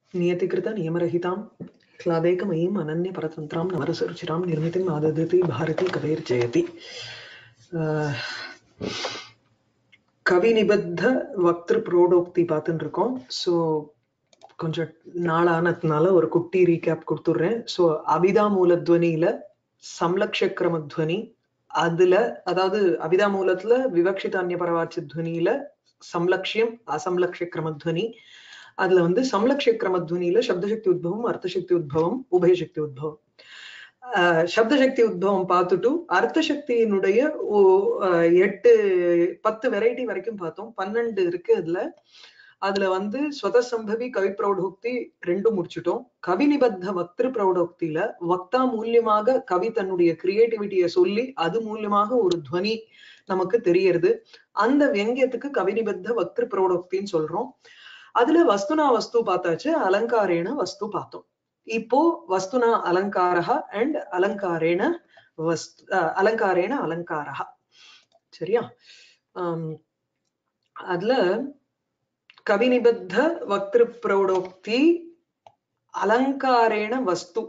नियतिकृत नियमरहितां क्लादेकमयीम् अनन्य परतन्त्रां नवरसरुचिरां निर्मितिम् आददति भारती कवेर्जयति கவி நிபத்த வக்திரு புரோடோக்தி பார்த்துட்டு இருக்கோம் ஸோ கொஞ்சம் நாளானதுனால ஒரு குட்டி ரீகேப் கொடுத்துடுறேன் ஸோ அபிதா மூலத்வனியில சம்லக்ஷக்கிரம துவனி அதுல அதாவது அபிதா மூலத்துல விவக்ஷித அந்நியபரவாச்சி துவனியில சம்லக்ஷியம் அசம்லக்ஷ கிரமத்வனி அதுல வந்து சம்லக்ஷ கிரமத்வனியில சப்தசக்தி உத்பவம் அர்த்தசக்தி உத்பவம் உபயசக்தி உத்பவம் சப்தசக்தி உத்பவம் பார்த்துட்டு அர்த்தசக்தியினுடைய எட்டு பத்து வெரைட்டி வரைக்கும் பார்த்தோம் பன்னெண்டு இருக்கு அதுல அதுல வந்து ஸ்வதசம்பவி கவி பிரௌடோக்தி ரெண்டும் முடிச்சுட்டோம் கவி நிபத்த வக்திரு பிரௌடோக்தியில வக்தா மூலியமாக கவி தன்னுடைய கிரியேட்டிவிட்டியை சொல்லி அது மூலியமாக ஒரு துவனி நமக்கு தெரியறது அந்த வெங்கியத்துக்கு கவி நிபத்த வக்திரு பிரௌடோக்தின்னு சொல்றோம் அதுல வஸ்துனா வஸ்து பார்த்தாச்சு அலங்காரேன வஸ்து பார்த்தோம் இப்போ வஸ்துனா அலங்காரா அண்ட் அலங்காரேன வஸ்து அலங்காரேன அலங்காரா சரியா அதுல கவிநிபத்த வக்திரு பிரௌடோக்தி அலங்காரேண வஸ்து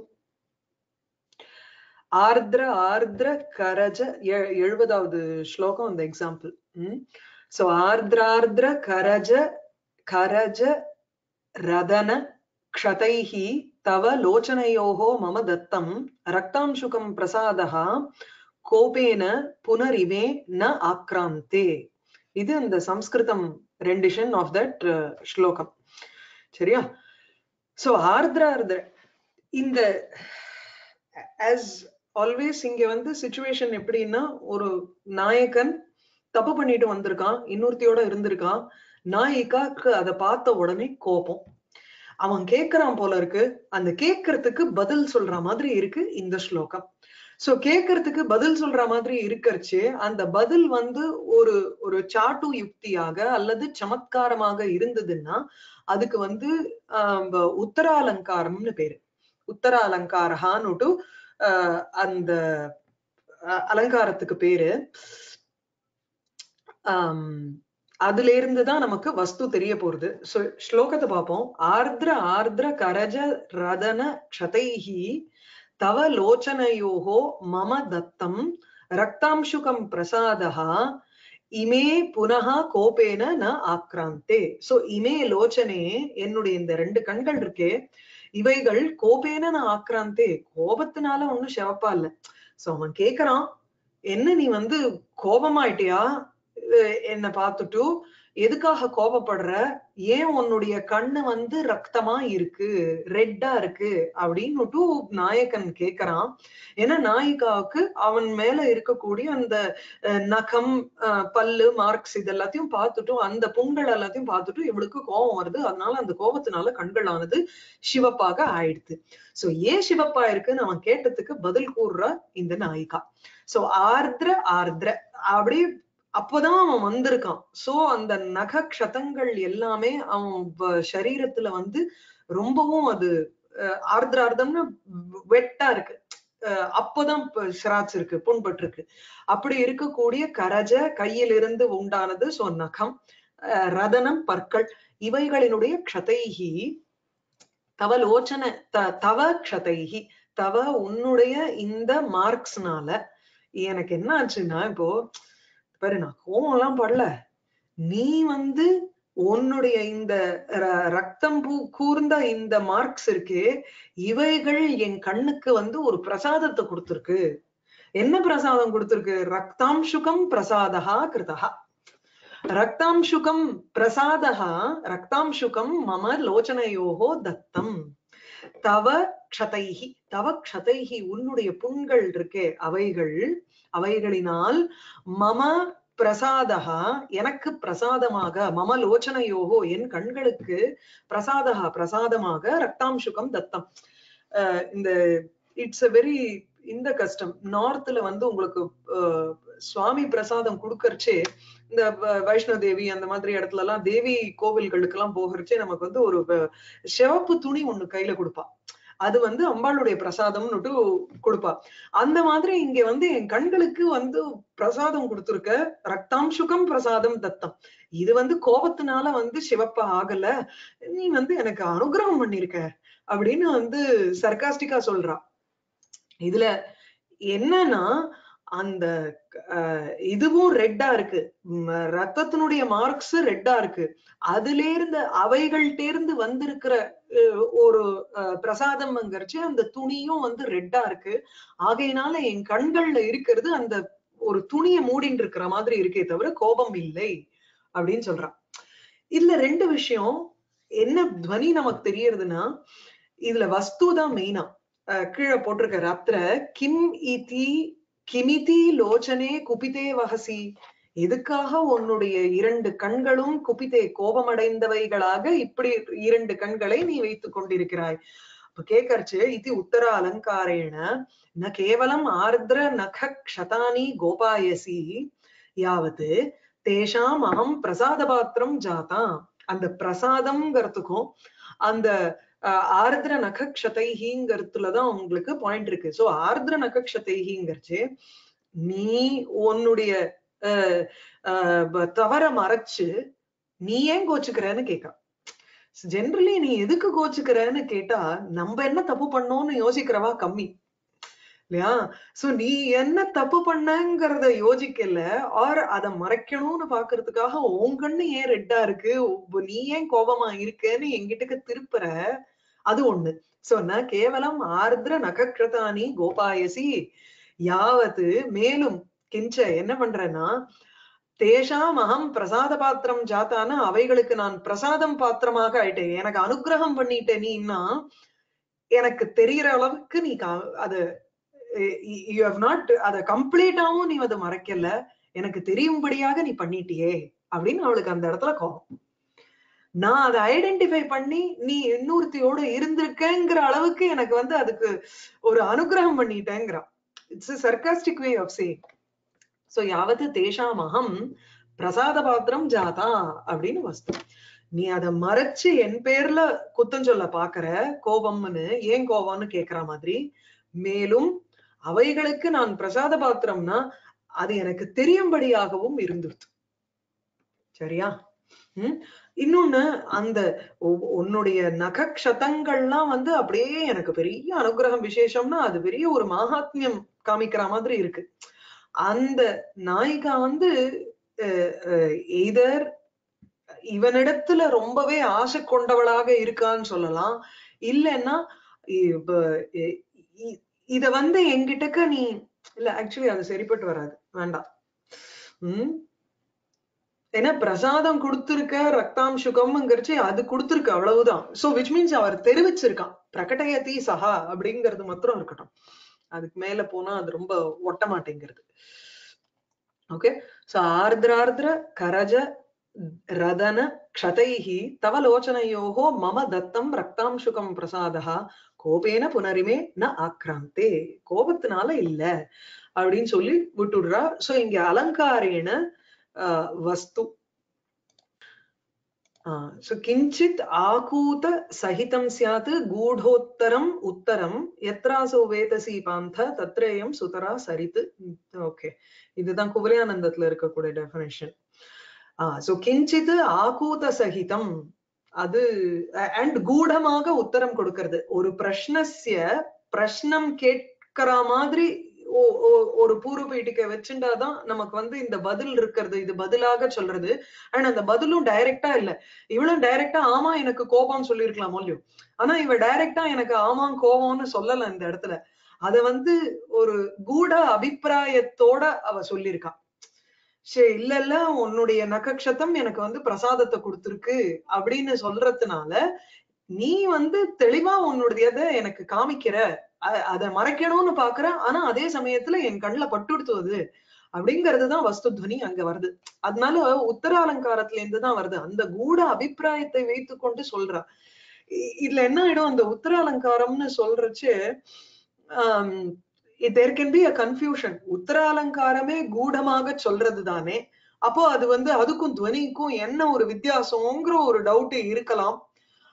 ஆர்திர ஆர்திர கரஜ எழுபதாவது ஸ்லோகம் அந்த எக்ஸாம்பிள் சோ ஆர்திரார்திர கரஜ கரஜ ரதன க்ஷதைஹி தவ லோச்சனையோகோ மம தத்தம் ரக்தாம்சுகம் பிரசாதா கோபேன புனரிவே ந ஆக்ராந்தே இது இந்த சம்ஸ்கிருதம் ரெண்டிஷன் ஆஃப் தட் ஸ்லோகம் சரியா சோ ஆர்திர ஆர்திர இந்த ஆஸ் ஆல்வேஸ் இங்க வந்து சுச்சுவேஷன் எப்படின்னா ஒரு நாயகன் தப்பு பண்ணிட்டு வந்திருக்கான் இன்னொருத்தியோட இருந்திருக்கான் நாயிகாக்கு அதை பார்த்த உடனே கோபம் அவன் கேக்குறான் போல இருக்கு அந்த கேட்கறதுக்கு பதில் சொல்ற மாதிரி இருக்கு இந்த ஸ்லோகம் சோ கேட்கறதுக்கு பதில் சொல்ற மாதிரி இருக்கறச்சு அந்த பதில் வந்து ஒரு ஒரு சாட்டு யுக்தியாக அல்லது சமத்காரமாக இருந்ததுன்னா அதுக்கு வந்து ஆஹ் உத்தராலங்காரம்னு பேரு உத்தராலங்காரஹான்னுட்டு ஆஹ் அந்த அலங்காரத்துக்கு பேரு ஆஹ் அதுல இருந்துதான் நமக்கு வஸ்து தெரிய போறது சோ ஸ்லோகத்தை பார்ப்போம் ஆர்திர ஆர்திர கரஜ ரதன க்ஷதைஹி தவ லோச்சனையோகோ மம தத்தம் ரக்தாம்சுகம் பிரசாதா இமே புனகா கோபேன ந ஆக்ராந்தே சோ இமே லோச்சனே என்னுடைய இந்த ரெண்டு கண்கள் இருக்கே இவைகள் கோபேன ந ஆக்ராந்தே கோபத்தினால ஒண்ணும் சிவப்பா இல்ல சோ அவன் கேக்குறான் என்ன நீ வந்து கோபமாயிட்டியா என்ன பார்த்துட்டு எதுக்காக கோபப்படுற ஏன் உன்னுடைய கண்ணு வந்து ரத்தமா இருக்கு ரெட்டா இருக்கு அப்படின்னு நாயகன் கேக்குறான் ஏன்னா நாயிகாவுக்கு அவன் மேல இருக்கக்கூடிய அந்த நகம் பல்லு மார்க்ஸ் இது எல்லாத்தையும் பார்த்துட்டு அந்த புண்கள் எல்லாத்தையும் பார்த்துட்டு இவளுக்கு கோபம் வருது அதனால அந்த கோபத்தினால கண்களானது சிவப்பாக ஆயிடுது சோ ஏன் சிவப்பா இருக்குன்னு அவன் கேட்டதுக்கு பதில் கூறுற இந்த நாயிகா சோ ஆர்திர ஆர்திர அப்படி அப்பதான் அவன் வந்திருக்கான் சோ அந்த நக க்ஷதங்கள் எல்லாமே அவன் சரீரத்துல வந்து ரொம்பவும் அது ஆர்திரார்த்தம்னு வெட்டா இருக்கு அப்போதான் சிராச் இருக்கு புண்பட்டு இருக்கு அப்படி இருக்கக்கூடிய கரஜ கையிலிருந்து உண்டானது சோ நகம் ரதனம் பற்கள் இவைகளினுடைய க்ஷதைகி தவ லோச்சன தவ க்ஷதைகி தவ உன்னுடைய இந்த மார்க்ஸ்னால எனக்கு என்ன ஆச்சுன்னா இப்போ பாரு நான் கோவம் எல்லாம் படல நீ வந்து உன்னுடைய இந்த ரத்தம் பூ கூர்ந்த இந்த மார்க்ஸ் இருக்கே இவைகள் என் கண்ணுக்கு வந்து ஒரு பிரசாதத்தை கொடுத்துருக்கு என்ன பிரசாதம் கொடுத்துருக்கு ரக்தாம்சுகம் பிரசாதா கிருதா ரக்தாம்சுகம் பிரசாதா ரக்தாம்சுகம் மம லோச்சனையோகோ தத்தம் தவ க்ஷதைஹி தவ க்ஷதைஹி உன்னுடைய புண்கள் இருக்கே அவைகள் அவைகளினால் மம பிரசாதகா எனக்கு பிரசாதமாக மம லோச்சனையோகோ என் கண்களுக்கு பிரசாதகா பிரசாதமாக ரக்தாம்சுகம் தத்தம் இந்த இட்ஸ் அ வெரி இந்த கஷ்டம் நார்த்ல வந்து உங்களுக்கு சுவாமி பிரசாதம் கொடுக்கறச்சே இந்த வைஷ்ணவ தேவி அந்த மாதிரி இடத்துல எல்லாம் தேவி கோவில்களுக்கு எல்லாம் போகிறச்சே நமக்கு வந்து ஒரு சிவப்பு துணி ஒண்ணு கையில கொடுப்பா அது வந்து அம்பாளுடைய பிரசாதம்னுட்டு கொடுப்பா அந்த மாதிரி இங்க வந்து என் கண்களுக்கு வந்து பிரசாதம் கொடுத்திருக்க ரக்தாம்சுகம் பிரசாதம் தத்தம் இது வந்து கோபத்தினால வந்து சிவப்பா ஆகல நீ வந்து எனக்கு அனுகிரகம் பண்ணிருக்க அப்படின்னு வந்து சர்காஸ்டிக்கா சொல்றா இதுல என்னன்னா அந்த அஹ், இதுவும் ரெட்டா இருக்கு ம், ரத்தத்தினுடைய மார்க்ஸ் ரெட்டா இருக்கு அதுல இருந்து அவைகள்ட்ட இருந்து வந்திருக்கிற அஹ், ஒரு அஹ், பிரசாதம்ங்கிறச்சு அந்த துணியும் வந்து ரெட்டா இருக்கு ஆகையினால என் கண்கள்ல இருக்கிறது அந்த ஒரு துணியை மூடின்னு இருக்கிற மாதிரி இருக்கே தவிர கோபம் இல்லை அப்படின்னு சொல்றான் இதுல ரெண்டு விஷயம் என்ன துவனி நமக்கு தெரியறதுன்னா இதுல வஸ்து தான் மெயினா கீழே போட்டிருக்க ராத்திர கிம் இதி கிமிதி லோச்சனே குபிதே வகசி எதுக்காக உன்னுடைய இரண்டு கண்களும் குபிதே கோபமடைந்தவைகளாக இப்படி இரண்டு கண்களை நீ வைத்துக் கொண்டிருக்கிறாய் அப்ப கேக்கறச்சு இது உத்தர அலங்காரேண ந கேவலம் ஆர்திர நக க்ஷதானி கோபாயசி யாவது தேஷாம் அகம் பிரசாத பாத்திரம் ஜாதா அந்த பிரசாதம்ங்கிறதுக்கும் அந்த அஹ், ஆர்திர நகக்ஷதைஹிங்கிறதுலதான் உங்களுக்கு பாயிண்ட் இருக்கு சோ ஆர்திர நகக்ஷதைஹிங்கிறச்சு நீ உன்னுடைய அஹ், அஹ், ப- தவற மறைச்சு நீ ஏன் கோச்சுக்கிறன்னு கேட்கா ஜென்ரலி நீ எதுக்கு கோச்சுக்கிறன்னு கேட்டா நம்ம என்ன தப்பு பண்ணோம்னு யோசிக்கிறவா கம்மி இல்லையா சோ நீ என்ன தப்பு பண்ணங்கிறத யோசிக்கல ஆர் அத மறைக்கணும்னு பாக்குறதுக்காக உன் கண்ணு ஏன் ரெட்டா இருக்கு உ- நீ ஏன் கோபமா இருக்கேன்னு என்கிட்டக்கு திருப்புற அது ஒண்ணு சோ ந கேவலம் ஆர்திர நகக்கிரதானி கோபாயசி யாவது மேலும் கிஞ்ச என்ன பண்றேன்னா தேஷாம் அகம் பிரசாத பாத்திரம் ஜாத்தான அவைகளுக்கு நான் பிரசாதம் பாத்திரமாக ஆயிட்டேன் எனக்கு அனுகிரகம் பண்ணிட்ட நீன்னா எனக்கு தெரியற அளவுக்கு நீ கா- அது யூ ஹவ் நாட் அத கம்ப்ளீட்டாவும் நீ அதை மறைக்கல எனக்கு தெரியும்படியாக நீ பண்ணிட்டியே அப்படின்னு அவளுக்கு அந்த இடத்துல கோபம் நான் அதை ஐடென்டிஃபை பண்ணி நீ இன்னொருத்தியோட இருந்திருக்கேங்கிற அளவுக்கு எனக்கு வந்து அதுக்கு ஒரு அனுகிரகம் பண்ணிட்டேங்கிறா it's sarcastic way of saying so யாவது தேஷாம் அகம் பிரசாத பாத்திரம் ஜாதா அப்படின்னு வஸ்து நீ அதை மறைச்சு என் பேர்ல குத்தம் சொல்ல பாக்குற கோபம்னு ஏன் கோபம்னு கேக்குற மாதிரி மேலும் அவைகளுக்கு நான் பிரசாத பாத்திரம்னா அது எனக்கு தெரியும்படியாகவும் இருந்துருது சரியா உம் இன்னொன்னு அந்த உ- உன்னுடைய நகக்ஷதங்கள்லாம் வந்து அப்படியே எனக்கு பெரிய அனுகிரகம் விசேஷம்னா அது பெரிய ஒரு மகாத்மியம் காமிக்கிற மாதிரி இருக்கு அந்த நாயிகா வந்து எய்தர் இவனிடத்துல ரொம்பவே ஆசை கொண்டவளாக இருக்கான்னு சொல்லலாம் இல்லைன்னா இப்ப இ- இ- இத வந்து என்கிட்டக்க நீ இல்ல ஆக்சுவலி அது சரிப்பட்டு வராது வேண்டாம் உம் ஏன்னா பிரசாதம் கொடுத்திருக்க ரக்தாம்சுகம்ங்கிறச்சு அது கொடுத்திருக்கு அவ்வளவுதான் சோ விச் மீன்ஸ் அவர் தெரிவிச்சிருக்கான் பிரகடயதி சஹா அப்படிங்கிறது மாத்திரம் இருக்கட்டும் அதுக்கு மேல போனா அது ரொம்ப ஒட்ட மாட்டேங்கிறது ஓகே சோ ஆர்திரார்திர கரஜ ரதன க்ஷதைஹி தவ லோச்சனையோகோ மம தத்தம் ரக்தாம்சுகம் பிரசாதா கோபேன புனரிமே ந ஆக்ராந்தே கோபத்தினால இல்ல அப்படின்னு சொல்லி விட்டுடுறா சோ இங்க அலங்காரேன ஆஹ், வஸ்து சோ கிஞ்சித் ஆகூத சகிதம் சியாத் கூடோத்தரம் உத்தரம் எத்ராசோ வேதசி பாந்த தத்ரேயம் சுதரா சரித்து ஓகே இதுதான் குவலயானந்தத்துல இருக்கக்கூடிய டெபினேஷன் ஆஹ் சோ கிஞ்சித் ஆகூத சகிதம் அது அண்ட் கூடமாக உத்தரம் கொடுக்கிறது ஒரு பிரஷ்னஸ்ய பிரஷ்னம் கேட்கிற மாதிரி ஓ- ஓ- ஒரு பூர்வ பீட்டிக்கை வச்சுட்டாதான் நமக்கு வந்து இந்த பதில் இருக்கிறது இது பதிலாக சொல்றது அண்ட் அந்த பதிலும் டைரக்டா இல்ல இவளும் டைரக்டா ஆமா எனக்கு கோபம் சொல்லியிருக்கலாம் இல்லையோ ஆனா இவ டைரக்டா எனக்கு ஆமா கோபம்னு சொல்லல இந்த இடத்துல அத வந்து ஒரு கூட அபிப்பிராயத்தோட அவ சொல்லியிருக்கா சரி இல்ல இல்ல உன்னுடைய நகக்ஷதம் எனக்கு வந்து பிரசாதத்தை கொடுத்திருக்கு அப்படின்னு சொல்றதுனால நீ வந்து தெளிவா உன்னுடையத எனக்கு காமிக்கிற அ- அத மறைக்கணும்னு பாக்குற ஆனா அதே சமயத்துல என் கண்ணுல பட்டுடுத்துவது அப்படிங்கறதுதான் வஸ்துத்வனி அங்க வருது அதனால உத்தர அலங்காரத்துல இருந்து தான் வருது அந்த கூட அபிப்பிராயத்தை வைத்துக்கொண்டு சொல்றா இ- இதுல என்ன ஆயிடும் அந்த உத்தர அலங்காரம்னு சொல்றச்சு there can be a confusion உத்தர அலங்காரமே கூடமாக சொல்றது தானே அப்போ அது வந்து அதுக்கும் துவனிக்கும் என்ன ஒரு வித்தியாசம்ங்கிற ஒரு டவுட் இருக்கலாம்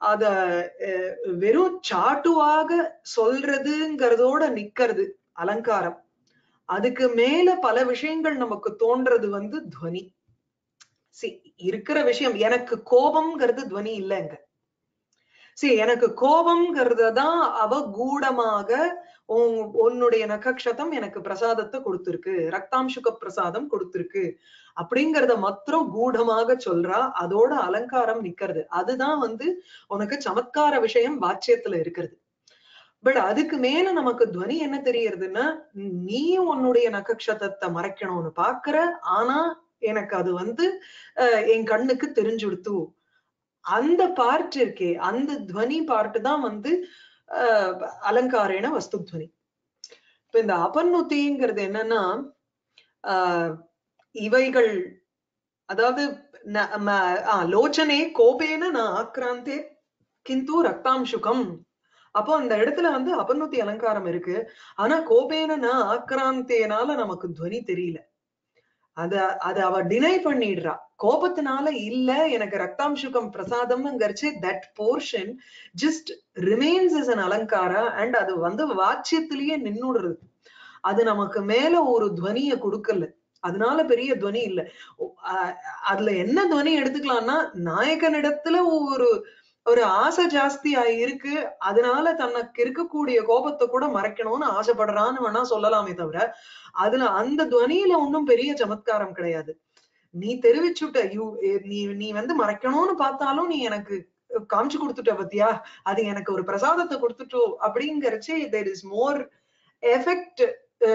அத அஹ், வெறும் சாட்டுவாக சொல்றதுங்கிறதோட நிக்கிறது அலங்காரம் அதுக்கு மேல பல விஷயங்கள் நமக்கு தோன்றது வந்து துவனி சி இருக்கிற விஷயம் எனக்கு கோபம்ங்கிறது துவனி இல்லைங்க சி எனக்கு கோபம்ங்கிறத தான் அவ கூடமாக உன்- உன்னுடைய நகக்ஷதம் எனக்கு பிரசாதத்தை கொடுத்திருக்கு ரக்தாம்சுக பிரசாதம் கொடுத்திருக்கு அப்படிங்கறத மாத்திரம் கூடமாக சொல்றா அதோட அலங்காரம் நிக்கிறது அதுதான் வந்து உனக்கு சமத்கார விஷயம் வாச்சியத்துல இருக்கிறது பட் அதுக்கு மேல நமக்கு துவனி என்ன தெரியறதுன்னா நீ உன்னுடைய நகக்ஷதத்தை மறைக்கணும்னு பாக்குற ஆனா எனக்கு அது வந்து அஹ், என் கண்ணுக்கு தெரிஞ்சுடுத்து அந்த பார்ட் இருக்கே அந்த துவனி பார்ட் தான் வந்து அஹ், அலங்காரேன வஸ்து துவனி இப்ப இந்த அபன்னுத்திங்கிறது என்னன்னா ஆஹ் இவைகள் அதாவது ந- ம- ஆ, லோச்சனே கோபேன நான் ஆக்ராந்தே கிந்து ரக்தாம்சுகம் அப்போ அந்த இடத்துல வந்து அபன்னுத்தி அலங்காரம் இருக்கு ஆனா கோபேன நான் ஆக்ராந்தேனால நமக்கு துவனி தெரியல அத அத அவ டினை பண்ணிடுறா கோபத்தினால இல்ல எனக்கு ரக்தாம்சுகம் பிரசாதம்ங்கிறச்சு that portion just remains is an அலங்காரா அண்ட் அது வந்து வாச்சியத்திலேயே நின்னுடுறது அது நமக்கு மேல ஒரு துவனிய கொடுக்கல அதனால பெரிய துவனி இல்ல ஓ, அஹ், அதுல என்ன துவனி எடுத்துக்கலாம்னா நாயகனிடத்துல ஒரு ஒரு ஆசை ஜாஸ்தியா இருக்கு அதனால தனக்கு இருக்கக்கூடிய கோபத்தை கூட மறைக்கணும்னு ஆசைப்படுறான்னு வேணா சொல்லலாமே தவிர அதுல அந்த துவனியில ஒன்றும் பெரிய சமத்காரம் கிடையாது நீ தெரிவிச்சுட்ட யூ நீ நீ வந்து மறைக்கணும்னு பார்த்தாலும் நீ எனக்கு காமிச்சு கொடுத்துட்ட பத்தியா அது எனக்கு ஒரு பிரசாதத்தை கொடுத்துட்டோ அப்படிங்கறச்சே தேர் இஸ் மோர் எஃபெக்ட்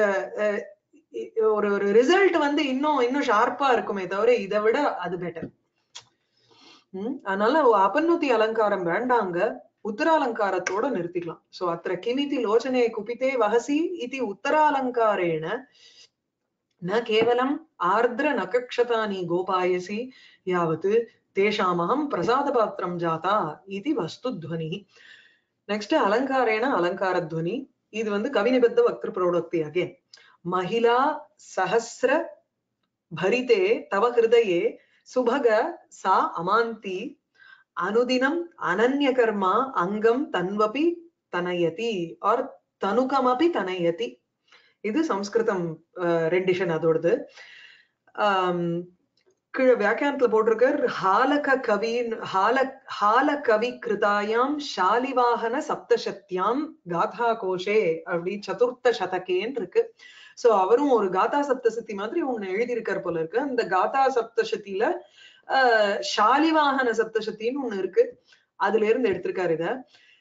ஒரு ஒரு ரிசல்ட் வந்து இன்னும் இன்னும் ஷார்ப்பா இருக்குமே தவிர இதை விட அது பெட்டர் அதனால அபநுத்தி அலங்காரம் வேண்டாங்க உத்தராலங்காரத்தோட நிறுத்திக்கலாம் சோ அத்திர கிமிதி லோச்சனே குபிதே வகசி இது உத்தராலங்காரேண ந கேவலம் ஆர்திர நகக்ஷதானி கோபாயசி யாவத் தேஷாமகம் பிரசாத பாத்திரம் ஜாதா இது வஸ்து துவனி நெக்ஸ்ட் அலங்காரேன அலங்காரத்வனி இது வந்து கவிநிபத்த வக்திரு பிரௌடக்தி அகேன் மகிழா சஹசிர பரிதே தவ ஹிருதயே சுபக சா அமாந்தி அனுதினம் அனன்ய கர்மா அங்கம் தன்வபி தனயதி ஆர் தனுகமபி தனயதி இது சம்ஸ்கிருதம் ரெண்டிஷன் அதோடது ஆம், கீழே வியாக்கியானத்துல போட்டிருக்கார் ஹாலக கவின் ஹால ஹால கவி கிருதாயாம் ஷாலிவாகன சப்தசத்யாம் காதா கோஷே அப்படி சதுர்த்த சதகேன்னு இருக்கு சோ அவரும் ஒரு காதா சப்தசதி மாதிரி ஒண்ணு எழுதியிருக்கார் போல இருக்கு அந்த காதா சப்தசதியில ஆஹ் ஷாலிவாகன சப்தசத்தின்னு ஒண்ணு இருக்கு அதுல இருந்து எடுத்திருக்காரு இத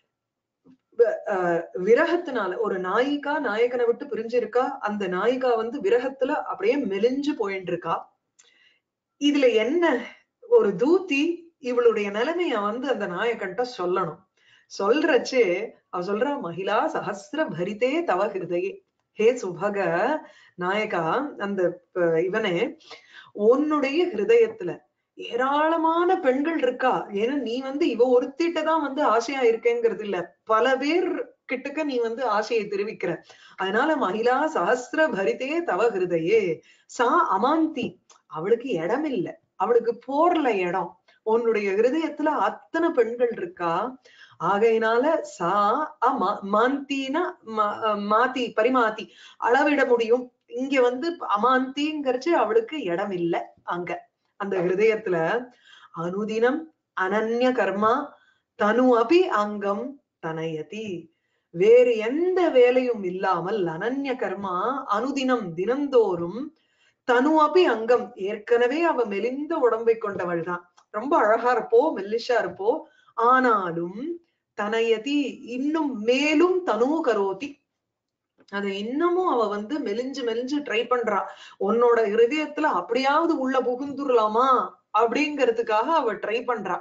வ- ஆஹ் விரகத்தினால ஒரு நாயிகா நாயகனை விட்டு பிரிஞ்சிருக்கா அந்த நாயிகா வந்து விரகத்துல அப்படியே மெலிஞ்சு போயிட்டு இருக்கா இதுல என்ன ஒரு தூத்தி இவளுடைய நிலைமைய வந்து அந்த நாயகன்ட்ட சொல்லணும் சொல்றச்சே அவ சொல்றா மகிழா சஹஸ்ர பரிதே தவ ஹிருதயே ஹே சுபக நாயகா அந்த அஹ், இவனே உன்னுடைய ஹிருதயத்துல ஏராளமான பெண்கள் இருக்கா ஏன்னா நீ வந்து இவ ஒருத்திட்ட தான் வந்து ஆசையா இருக்கேங்கிறது இல்ல பல பேர் கிட்டக்க நீ வந்து ஆசையை தெரிவிக்கிற அதனால மகிழா சஹஸ்ர பரிதே தவ ஹிருதயே சா அமாந்தி அவளுக்கு இடம் இல்ல அவளுக்கு போர்ல இடம் உன்னுடைய ஹிருதயத்துல அத்தனை பெண்கள் இருக்கா ஆகையினால சா அமா மாந்தினா ம- அஹ் மாத்தி பரிமாத்தி அளவிட முடியும் இங்க வந்து அமாந்திங்கிறச்சு அவளுக்கு இடம் இல்ல அங்க அந்த ஹிருதயத்துல அனுதினம் அனன்ய கர்மா தனு அபி அங்கம் தனயதி வேறு எந்த வேலையும் இல்லாமல் அனன்ய கர்மா அனுதினம் தினந்தோறும் தனு அபி அங்கம் ஏற்கனவே அவ மெலிந்த உடம்பை கொண்டவள் தான் ரொம்ப அழகா இருப்போ மெல்லிஷா இருப்போ ஆனாலும் தனயதி இன்னும் மேலும் தனு கரோதி அது இன்னமும் அவ வந்து மெலிஞ்சு மெலிஞ்சு ட்ரை பண்றா உன்னோட இருதயத்துல அப்படியாவது உள்ள புகுந்துடலாமா அப்படிங்கிறதுக்காக அவ ட்ரை பண்றா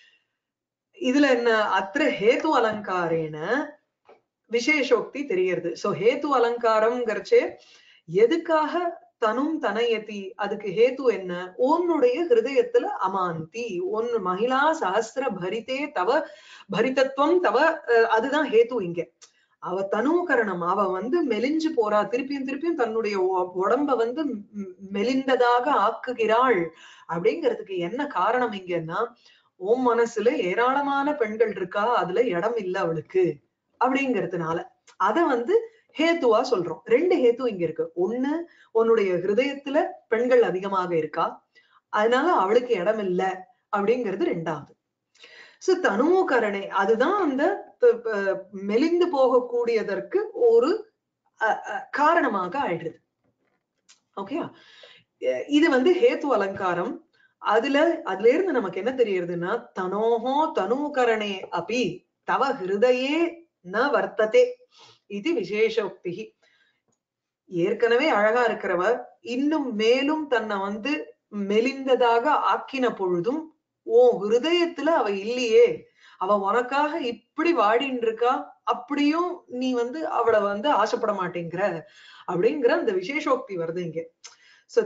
இதுல என்ன அத்திர ஹேது அலங்காரேன விசேஷோக்தி தெரியறது சோ ஹேது அலங்காரம்ங்கிறச்சே எதுக்காக தனும் தனயதி அதுக்கு ஹேத்து என்ன உன்னுடைய ஹிருதயத்துல அமாந்தி உன் மகிழா சஹஸ்ர பரிதே தவ பரிதத்துவம் தவ அஹ், அதுதான் ஹேத்து இங்க அவ தனுகரணம் அவ வந்து மெலிஞ்சு போறா திருப்பியும் திருப்பியும் தன்னுடைய உ- உடம்ப வந்து ம்- மெலிந்ததாக ஆக்குகிறாள் அப்படிங்கிறதுக்கு என்ன காரணம் இங்கன்னா உன் மனசுல ஏராளமான பெண்கள் இருக்கா அதுல இடம் இல்ல அவளுக்கு அப்படிங்கறதுனால அத வந்து ஹேத்துவா சொல்றோம் ரெண்டு ஹேத்து இங்க இருக்கு ஒண்ணு உன்னுடைய ஹிருதயத்துல பெண்கள் அதிகமாக இருக்கா அதனால அவளுக்கு இடம் இல்ல அப்படிங்கிறது ரெண்டாவது சோ தனுகரணை அதுதான் அந்த ப- ப- மெலிந்து போகக்கூடியதற்கு ஒரு அஹ், அஹ், காரணமாக ஆயிடுது ஓகேயா இது வந்து ஹேத்து அலங்காரம் அதுல அதுல இருந்து நமக்கு என்ன தெரியுதுன்னா தனோஹோ தனுகரணே அபி தவ ஹிருதயே ந வர்த்ததே இது விசேஷோக்தி ஏற்கனவே அழகா இருக்கிறவர் இன்னும் மேலும் தன்னை வந்து மெலிந்ததாக ஆக்கின பொழுதும் உன் ஹிருதயத்துல அவ இல்லையே அவ உனக்காக இப்படி வாடின்னு இருக்கா அப்படியும் நீ வந்து அவளை வந்து ஆசைப்பட மாட்டேங்கிற அப்படிங்கிற அந்த விசேஷோக்தி வருது இங்க சோ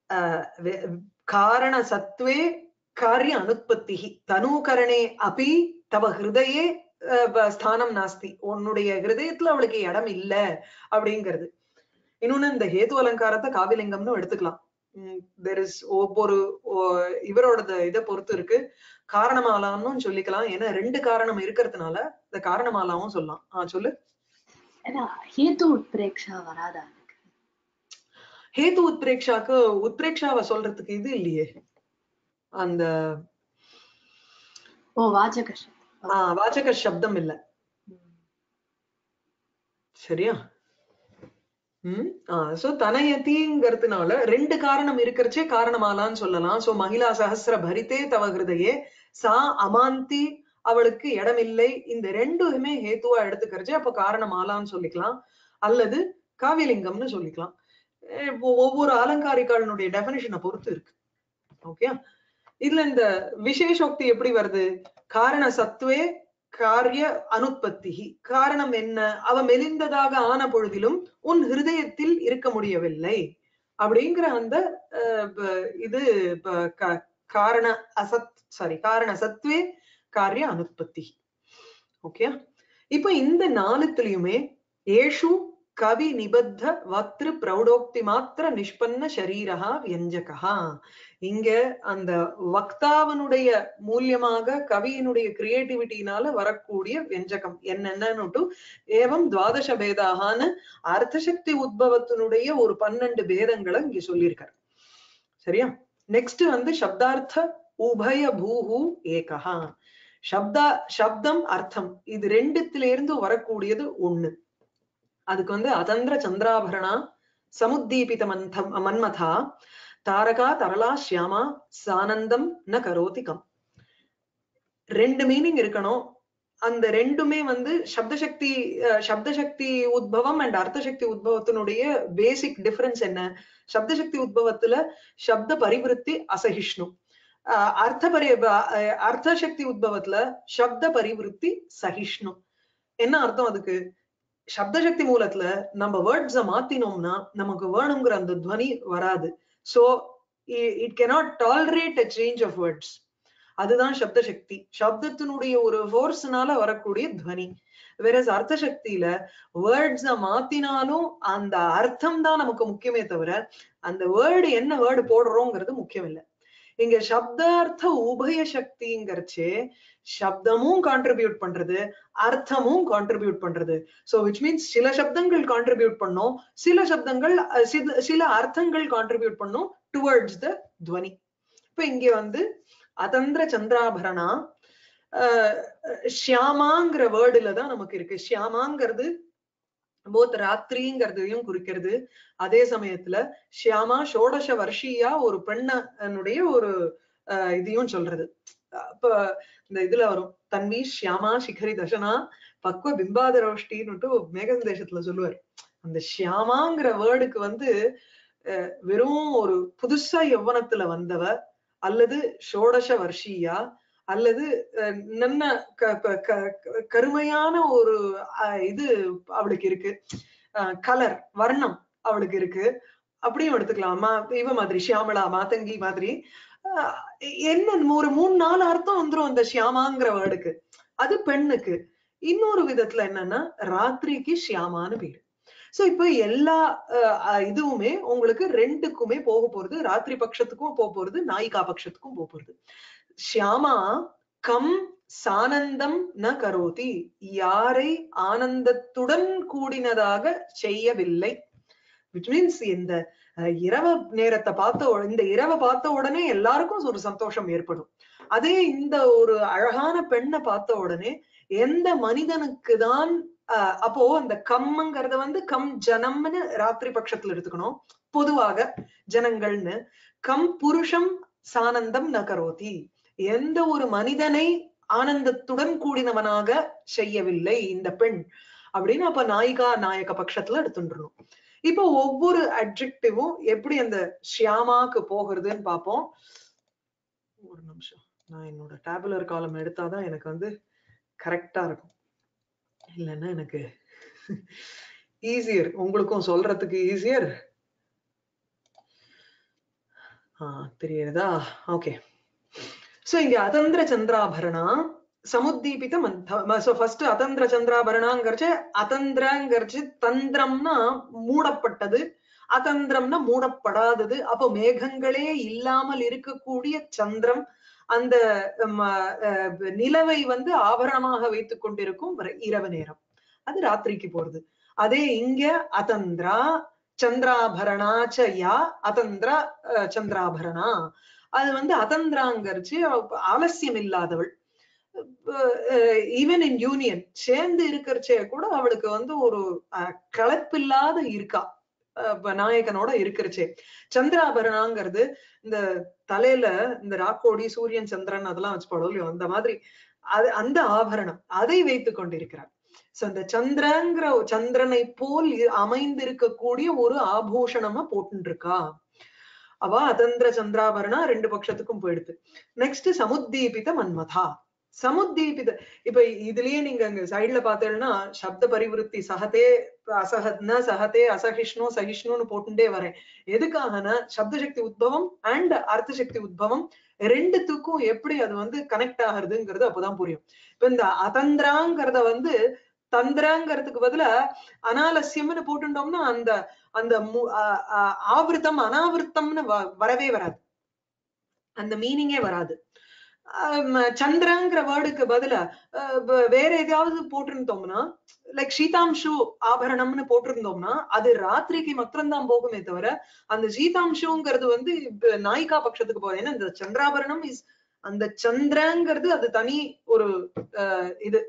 காரண சத்வே காரிய அனுத்பத்தி தனுகரணே அபி தவ ஹிருதயே அஹ், ப- ஸ்தானம் நாஸ்தி உன்னுடைய ஹிருதயத்துல அவளுக்கு இடம் இல்ல அப்படிங்கிறது இன்னொன்னு இந்த ஹேது அலங்காரத்தை காவிலிங்கம்னு எடுத்துக்கலாம் தெர் இஸ் ஒவ்வொரு ஓ- இவரோட இதை பொறுத்து இருக்கு காரணமாலான்னு சொல்லிக்கலாம் ஏன்னா ரெண்டு காரணம் இருக்கிறதுனால இந்த காரணமாலாவும் சொல்லலாம் ஆஹ் சொல்லு ஏன்னா ஹேத்து உட்பிரேக்ஷா வராதா அதுக்கு ஹேது உத்ரேக்ஷாக்கு உத்ரேக்ஷாவை சொல்றதுக்கு இது இல்லையே அந்த ஓ வாச்சக சப்தம். ஆஹ் வாச்சக சப்தம் இல்ல ம். சரியா ம் ஆஹ் சோ தனயதிங்கிறதுனால ரெண்டு காரணம் இருக்கிறச்சே காரணமாலான்னு சொல்லலாம் சோ மகிழா சஹஸ்ர பரிதே தவ ஹிருதயே சா அமாந்தி அவளுக்கு இடமில்லை இந்த ரெண்டுமே ஹேத்துவா எடுத்துக்கிறச்சே அப்ப காரணமாலான்னு சொல்லிக்கலாம் அல்லது காவியலிங்கம்னு சொல்லிக்கலாம் அஹ் இப்போ ஒவ்வொரு அலங்காரிகாலனுடைய டெபினிஷனை பொறுத்து இருக்கு ஓகே இதுல இந்த விசேஷோக்தி எப்படி வருது காரண சத்துவே காரிய அனுற்பத்தி காரணம் என்ன அவ மெலிந்ததாக ஆன பொழுதிலும் உன் ஹிருதயத்தில் இருக்க முடியவில்லை அப்படிங்கிற அந்த அஹ், ப- இது ப- க- காரண அசத் சாரி காரண சத்வே காரிய அனுற்பத்தி ஓகே இப்ப இந்த நாலுத்துலயுமே ஏஷு கவி நிபத்த வக்திரு பிரௌடோக்தி மாத்திர நிஷ்பன்ன ஷரீரஹா வியஞ்சகா இங்க அந்த வக்தாவனுடைய மூலியமாக கவியினுடைய கிரியேட்டிவிட்டினால வரக்கூடிய வியஞ்சகம் என்னென்னு ஏவம் துவாதச பேதாகான்னு அர்த்தசக்தி உத்பவத்தினுடைய ஒரு பன்னெண்டு பேதங்களை இங்க சொல்லியிருக்காரு சரியா நெக்ஸ்ட் வந்து சப்தார்த்த உபய பூஹு ஏகஹா சப்தா சப்தம் அர்த்தம் இது ரெண்டுத்துல இருந்து வரக்கூடியது ஒண்ணு அதுக்கு வந்து அதந்திர சந்திராபரணா சமுத்தீபித மந்தம் மன்மதா தாரகா தரளா ஷியாமா சானந்தம் ந கரோதி கம் ரெண்டு மீனிங் இருக்கணும் அந்த ரெண்டுமே வந்து சப்தசக்தி அஹ், சப்தசக்தி உத்பவம் அண்ட் அர்த்தசக்தி உத்பவத்தினுடைய பேசிக் டிஃபரன்ஸ் என்ன சப்தசக்தி உத்பவத்துல சப்த பரிவிருத்தி அசகிஷ்ணு அஹ், அர்த்த பரி அஹ், அர்த்தசக்தி உத்பவத்துல சப்த பரிவிருத்தி சகிஷ்ணு என்ன அர்த்தம் அதுக்கு சப்தசக்தி மூலத்துல நம்ம வேர்ட்ஸ மாத்தினோம்னா நமக்கு வேணுங்கிற அந்த துவனி வராது so it cannot tolerate a change of words அதுதான் சப்த சக்தி சப்தத்தினுடைய ஒரு ஃபோர்ஸ்னால வரக்கூடிய துவனி வேற அர்த்த சக்தியில வேர்ட்ஸ மாத்தினாலும் அந்த அர்த்தம் தான் நமக்கு முக்கியமே தவிர அந்த வேர்டு என்ன வேர்டு போடுறோங்கிறது முக்கியம் இல்லை இங்க சப்தார்த்த உபய சக்திங்கிறச்சே சப்தமும் கான்ட்ரிபியூட் பண்றது அர்த்தமும் கான்ட்ரிபியூட் பண்றது சோ விச் மீன்ஸ் சில சப்தங்கள் கான்ட்ரிபியூட் பண்ணும் சில சப்தங்கள் அஹ், சில- சில அர்த்தங்கள் கான்ட்ரிபியூட் பண்ணும் டுவர்ட்ஸ் த துவனி இப்ப இங்க வந்து அதந்திர சந்திராபரணா அஹ், ஷியாமாங்கிற வேர்டுல தான் நமக்கு இருக்கு ஷியாமாங்கிறது போத் ராத்திரிங்கிறதையும் குறிக்கிறது அதே சமயத்துல ஷியாமா ஷோடச வருஷியா ஒரு பெண்ணனுடைய ஒரு அஹ், இதையும் சொல்றது அப்ப இந்த இதுல வரும் தன்வி ஷியாமா சிகரி தசனா பக்வ பிம்பாதரோஷ்டின்னுட்டு மேகன் தேசத்துல சொல்லுவார் அந்த ஷியாமாங்கிற வேர்டுக்கு வந்து அஹ், வெறும் ஒரு புதுசா யௌவனத்துல வந்தவ அல்லது ஷோடச வர்ஷியா அல்லது அஹ், நல்ல க- க- க- கருமையான ஒரு அஹ், இது அவளுக்கு இருக்கு கலர் வர்ணம் அவளுக்கு இருக்கு அப்படியும் எடுத்துக்கலாம் மா- இவ மாதிரி ஷியாமளா மாதங்கி மாதிரி அஹ், என்ன ஒரு மூணு நாலு அர்த்தம் வந்துரும் அந்த ஷியாமாங்கிற வேர்டுக்கு அது பெண்ணுக்கு இன்னொரு விதத்துல என்னன்னா ராத்திரிக்கு ஷியாமான்னு பேரு சோ இப்போ எல்லா அஹ், அஹ், இதுவுமே உங்களுக்கு ரெண்டுக்குமே போக போறது ராத்திரி பட்சத்துக்கும் போக போறது நாயிகா பட்சத்துக்கும் போக போறது ஷியாமா கம் சானந்தம் ந கரோதி யாரை ஆனந்தத்துடன் கூடினதாக செய்யவில்லை விச் மீன்ஸ் இந்த அஹ், இரவு நேரத்தை பார்த்த உட- இந்த இரவை பார்த்த உடனே எல்லாருக்கும் ஒரு சந்தோஷம் ஏற்படும் அதே இந்த ஒரு அழகான பெண்ணை பார்த்த உடனே எந்த மனிதனுக்கு தான் அஹ், அப்போ அந்த கம்ங்கிறத வந்து கம் ஜனம்னு ராத்திரி பட்சத்துல எடுத்துக்கணும் பொதுவாக ஜனங்கள்னு கம் புருஷம் சானந்தம் ந கரோதி எந்த ஒரு மனிதனை ஆனந்தத்துடன் கூடினவனாக செய்யவில்லை இந்த பெண் அப்படின்னு அப்ப நாயிகா நாயக பட்சத்துல எடுத்துட்டுருணும் இப்போ ஒவ்வொரு அட்ஜெக்டிவும் எப்படி அந்த ஷியாமாக்கு போகிறதுன்னு பார்ப்போம் ஒரு நிமிஷம் நான் என்னோட டேபுலர் காலம் எடுத்தாதான் எனக்கு வந்து கரெக்டா இருக்கும் இல்லைன்னா எனக்கு ஈஸியர் உங்களுக்கும் சொல்றதுக்கு ஈஸியர் ஆஹ் தெரியுதா ஓகே சோ இங்க அதந்திர சந்திராபரணா சமுத்தீபித மந்த சோ ஃபர்ஸ்ட் அதந்திர சந்திராபரணாங்கிறச்சு அதந்திரங்கிறச்சு தந்திரம்னா மூடப்பட்டது அதந்திரம்னா மூடப்படாதது அப்போ மேகங்களே இல்லாமல் இருக்கக்கூடிய சந்திரம் அந்த ம, அஹ், நிலவை வந்து ஆபரணமாக வைத்துக் கொண்டிருக்கும் வர- இரவு நேரம் அது ராத்திரிக்கு போறது அதே இங்க அதந்திரா சந்திராபரணாச்ச யா அதந்திர அஹ், சந்திராபரணா அது வந்து அதந்திராங்கரிச்சு அவ ஆலசியம் இல்லாதவள் ஈவன் இன் யூனியன் சேர்ந்து இருக்கிறச்சே கூட அவளுக்கு வந்து ஒரு அஹ், கலப்பில்லாத இருக்கா அஹ், இப்ப நாயகனோட இருக்கிறச்சே சந்திராபரணாங்கிறது இந்த தலையில இந்த ராக்கோடி சூரியன் சந்திரன் அதெல்லாம் வச்சு போடுவோம் இல்லையோ அந்த மாதிரி அது அந்த ஆபரணம் அதை வைத்துக் கொண்டிருக்கிறார் சோ அந்த சந்திரங்கிற சந்திரனை போல் இ- அமைந்திருக்கக்கூடிய ஒரு ஆபூஷணமா போட்டுட்டு இருக்கா அவ அதந்திர சந்திராபரணா ரெண்டு பட்சத்துக்கும் போயிடுது நெக்ஸ்ட் சமுத்தீபித மன்மதா சமுத்தீபித இப்ப இதுலயே நீங்க அங்க சைடுல பார்த்தீங்கன்னா சப்த பரிவிருத்தி சகதே அசகத்ன சகதே அசகிஷ்ணு சகிஷ்ணுன்னு போட்டுட்டே வரேன் எதுக்காகனா சப்த சக்தி உத்பவம் அண்ட் அர்த்த சக்தி உத்பவம் ரெண்டுத்துக்கும் எப்படி அது வந்து கனெக்ட் ஆகுறதுங்கிறது அப்பதான் புரியும் இப்ப இந்த அதந்திராங்கிறத வந்து தந்திராங்கிறதுக்கு பதிலா அனாலசியம்னு போட்டுட்டோம்னா அந்த அந்த மு- ஆ- ஆ- ஆவிருத்தம் அனாவிருத்தம்னு வ- வரவே வராது அந்த மீனிங்கே வராது ஆம், சந்திராங்கிற வேர்டுக்கு பதிலா அஹ், வ- வேற ஏதாவது போட்டிருந்தோம்னா லைக் சீதாம்சு ஆபரணம்னு போட்டிருந்தோம்னா அது ராத்திரிக்கு மாத்திரம்தான் போகுமே தவிர அந்த சீதாம்சுங்கிறது வந்து இப்ப நாயிகா பட்சத்துக்கு போகுது ஏன்னா இந்த சந்திராபரணம் இஸ் அந்த சந்திரங்கிறது அது தனி ஒரு அஹ், இது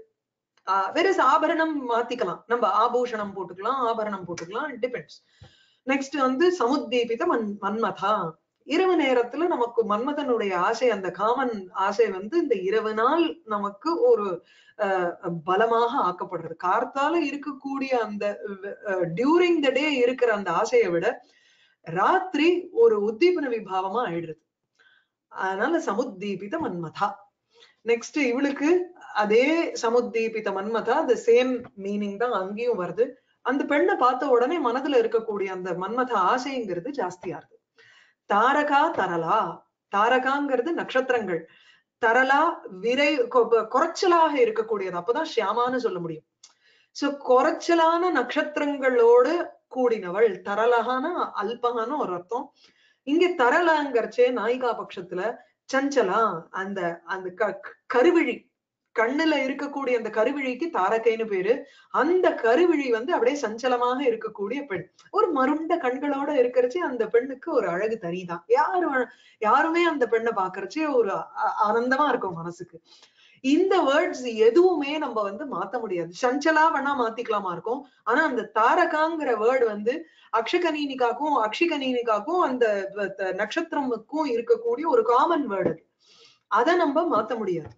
வேற ஆபரணம் மாத்திக்கலாம் நம்ம ஆபூஷணம் போட்டுக்கலாம் ஆபரணம் போட்டுக்கலாம் டிபெண்ட்ஸ் நெக்ஸ்ட் வந்து சமுத்தீபித மன் மன்மதா இரவு நேரத்துல நமக்கு மன்மதனுடைய ஆசை அந்த காமன் ஆசை வந்து இந்த இரவு நாள் நமக்கு ஒரு அஹ், பலமாக ஆக்கப்படுறது கார்த்தால இருக்கக்கூடிய அந்த டியூரிங் த டே இருக்கிற அந்த ஆசையை விட ராத்திரி ஒரு உத்தீபன விபாவமா ஆயிடுறது அதனால சமுத்தீபித மன்மதா நெக்ஸ்ட் இவளுக்கு அதே சமுத்தீபித மன்மதா அது சேம் மீனிங் தான் அங்கேயும் வருது அந்த பெண்ணை பார்த்த உடனே மனதுல இருக்கக்கூடிய அந்த மன்மத ஆசைங்கிறது ஜாஸ்தியா இருக்கு தாரகா தரலா தாரகாங்கிறது நட்சத்திரங்கள் தரலா விரை கொ- குறைச்சலாக இருக்கக்கூடியது அப்பதான் ஷியாமான்னு சொல்ல முடியும் சோ குறைச்சலான நட்சத்திரங்களோடு கூடினவள் தரலகான அல்பகான ஒரு அர்த்தம் இங்க தரலாங்கிறச்சே நாயிகா பட்சத்துல சஞ்சலா அந்த அந்த க- க- கருவிழி கண்ணுல இருக்கக்கூடிய அந்த கருவிழிக்கு தாரகைன்னு பேரு அந்த கருவிழி வந்து அப்படியே சஞ்சலமாக இருக்கக்கூடிய பெண் ஒரு மருண்ட கண்களோட இருக்கிறச்சே அந்த பெண்ணுக்கு ஒரு அழகு தனிதான் யாரு வ- யாருமே அந்த பெண்ணை பாக்குறச்சே ஒரு ஆ- ஆனந்தமா இருக்கும் மனசுக்கு இந்த வேர்ட்ஸ் எதுவுமே நம்ம வந்து மாத்த முடியாது சஞ்சலா வேணா மாத்திக்கலாமா இருக்கும் ஆனா அந்த தாரகாங்கிற வேர்டு வந்து அக்ஷகனீனிக்காக்கும் அக்ஷிகனீனிக்காக்கும் அந்த வ- த- நட்சத்திரமுக்கும் இருக்கக்கூடிய ஒரு காமன் வேர்டு அதை நம்ம மாத்த முடியாது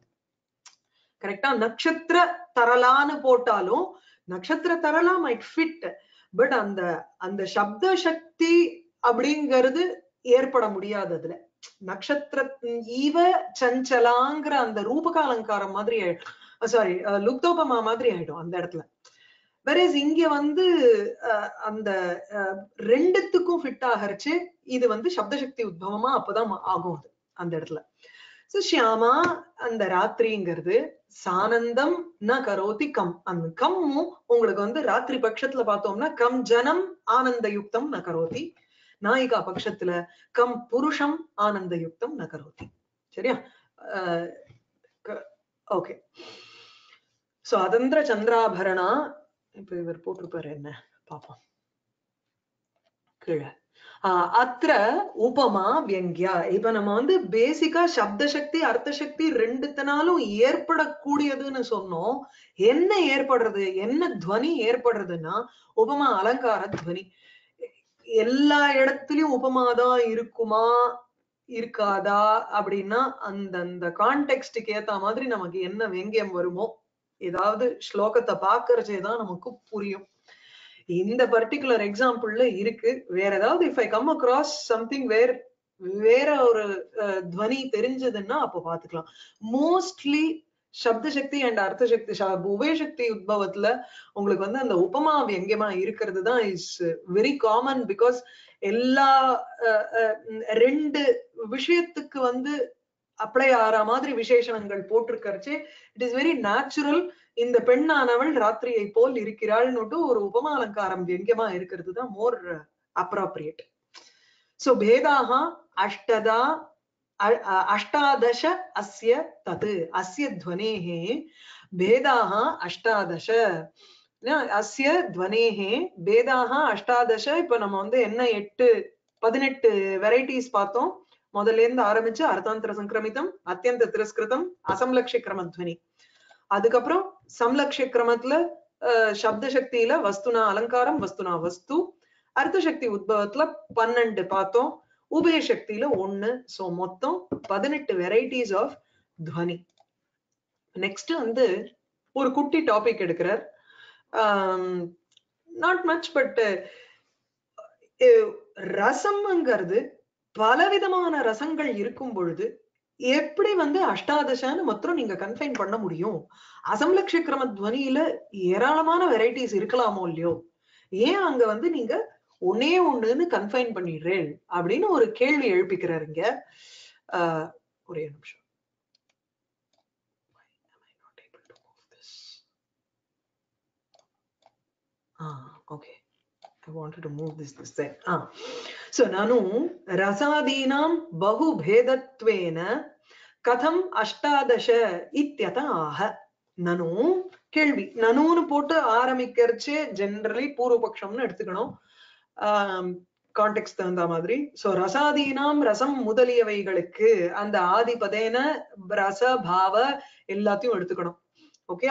கரெக்டா நட்சத்திர தரலான்னு போட்டாலும் நட்சத்திர தரலா மைட் ஃபிட் பட் அந்த அந்த சப்த சக்தி அப்படிங்கிறது ஏற்பட முடியாது அதுல நட்சத்திர ஈவ சஞ்சலாங்கிற அந்த ரூபக அலங்காரம் மாதிரி சாரி லுப்தோபமா மாதிரி ஆயிடும் அந்த இடத்துல வெரேஸ் இங்க வந்து அஹ், அந்த அஹ், ரெண்டுத்துக்கும் ஃபிட் ஆகறச்சு இது வந்து சப்தசக்தி உத்பவமா அப்பதான் மா- ஆகும் அது அந்த இடத்துல சோ ஷியாமா அந்த ராத்திரிங்கிறது சானந்தம் ந கரோதி கம் அந்த கம்மும் உங்களுக்கு வந்து ராத்திரி பட்சத்துல பார்த்தோம்னா கம் ஜனம் ஆனந்த யுக்தம் ந கரோதி நாயிகா பட்சத்துல கம் புருஷம் ஆனந்த யுக்தம் ந கரோதி சரியா அஹ் க- ஓகே சோ அதந்திர சந்திராபரணா இப்ப இவர் போட்டிருப்பாரு என்ன பாப்போம் கீழே ஆஹ் அத்திர உபமா வியங்கியா இப்ப நம்ம வந்து பேசிக்கா சப்த சக்தி அர்த்த சக்தி ரெண்டுத்தனாலும் ஏற்படக்கூடியதுன்னு சொன்னோம் என்ன ஏற்படுறது என்ன துவனி ஏற்படுறதுன்னா உபமா அலங்கார துவனி எல்லா இடத்துலயும் உபமாதான் இருக்குமா இருக்காதா அப்படின்னா அந்தந்த கான்டெக்ஸ்டுக்கு ஏத்த மாதிரி நமக்கு என்ன வெங்கியம் வருமோ ஏதாவது ஸ்லோகத்தை பாக்குறச்சேதான் நமக்கு புரியும் இந்த பர்டிகுலர் எக்ஸாம்பிள்ல இருக்கு வேற ஏதாவது if I come across something where வேற ஒரு அஹ், துவனி தெரிஞ்சதுன்னா அப்ப பாத்துக்கலாம் மோஸ்ட்லி சப்த சக்தி அண்ட் அர்த்த சக்தி ச- உபய சக்தி உத்பவத்துல உங்களுக்கு வந்து அந்த உபமா வியங்கியமா இருக்கிறது தான் இஸ் வெரி காமன் பிகாஸ் எல்லா அஹ், அஹ், ரெண்டு விஷயத்துக்கு வந்து அப்ளை ஆற மாதிரி விசேஷணங்கள் போட்டிருக்கறச்சே இட் இஸ் வெரி நேச்சுரல் இந்த பெண்ணானவள் ராத்திரியை போல் இருக்கிறாள்னுட்டு ஒரு உபமா அலங்காரம் வியங்கியமா இருக்கிறது தான் மோர் அப்ராப்ரியேட் சோ பேதாக அஷ்டதா அ- அ- அஷ்டாதಶ அஸ்ய தத் அஸ்ய ध्वनेः भेदाः अष्टादश ந- அஸ்ய ध्वनेः பேதாக அஷ்டாதಶ இப்ப நம்ம வந்து என்ன எட்டு பதினெட்டு வெரைட்டிஸ் பார்த்தோம் முதல்ல இருந்து ஆரம்பிச்சு அர்த்தாந்தர சங்கிரமிதம் அத்தியந்த திரஸ்கிருதம் அசம்லக்ஷ கிரமத்வனி அதுக்கப்புறம் சம்லக்ஷ கிரமத்துல அஹ், சப்த சக்தியில வஸ்துனா அலங்காரம் வஸ்துனா வஸ்து அர்த்த சக்தி உத்பவத்துல பன்னெண்டு பார்த்தோம் உபய சக்தியில ஒண்ணு சோ மொத்தம் பதினெட்டு வெரைட்டிஸ் ஆஃப் துவனி நெக்ஸ்ட் வந்து ஒரு குட்டி டாபிக் எடுக்கிறார் நாட் மச் பட் ரசம்ங்கிறது பலவிதமான ரசங்கள் இருக்கும் பொழுது எப்படி வந்து அஷ்டாதசான்னு மாத்திரம் நீங்க கன்ஃபைன் பண்ண முடியும் அசம்லக்ஷ கிரம துவனியில ஏராளமான வெரைட்டிஸ் இருக்கலாமோ இல்லையோ ஏன் அங்க வந்து நீங்க ஒன்னே ஒண்ணுன்னு கன்ஃபைன் பண்ணிடுறேன் அப்படின்னு ஒரு கேள்வி எழுப்பிக்கிறாருங்க ஆஹ் ஒரே நிமிஷம் Why am I not able to move this? Ah, okay. I wanted to move this this side. Ah. So nanu rasadinam bahu bhedatvena கதம் அஷ்டாதச இத்தியத ஆக நனு கேள்வி நனுன்னு போட்டு ஆரம்பிக்கிறச்சே ஜெனரலி பூர்வபக்ஷம்னு எடுத்துக்கணும் கான்டெக்ட் தகுந்த மாதிரி சோ ரசாதீனாம் ரசம் முதலியவைகளுக்கு அந்த ஆதிபதேன ரச பாவ எல்லாத்தையும் எடுத்துக்கணும் ஓகே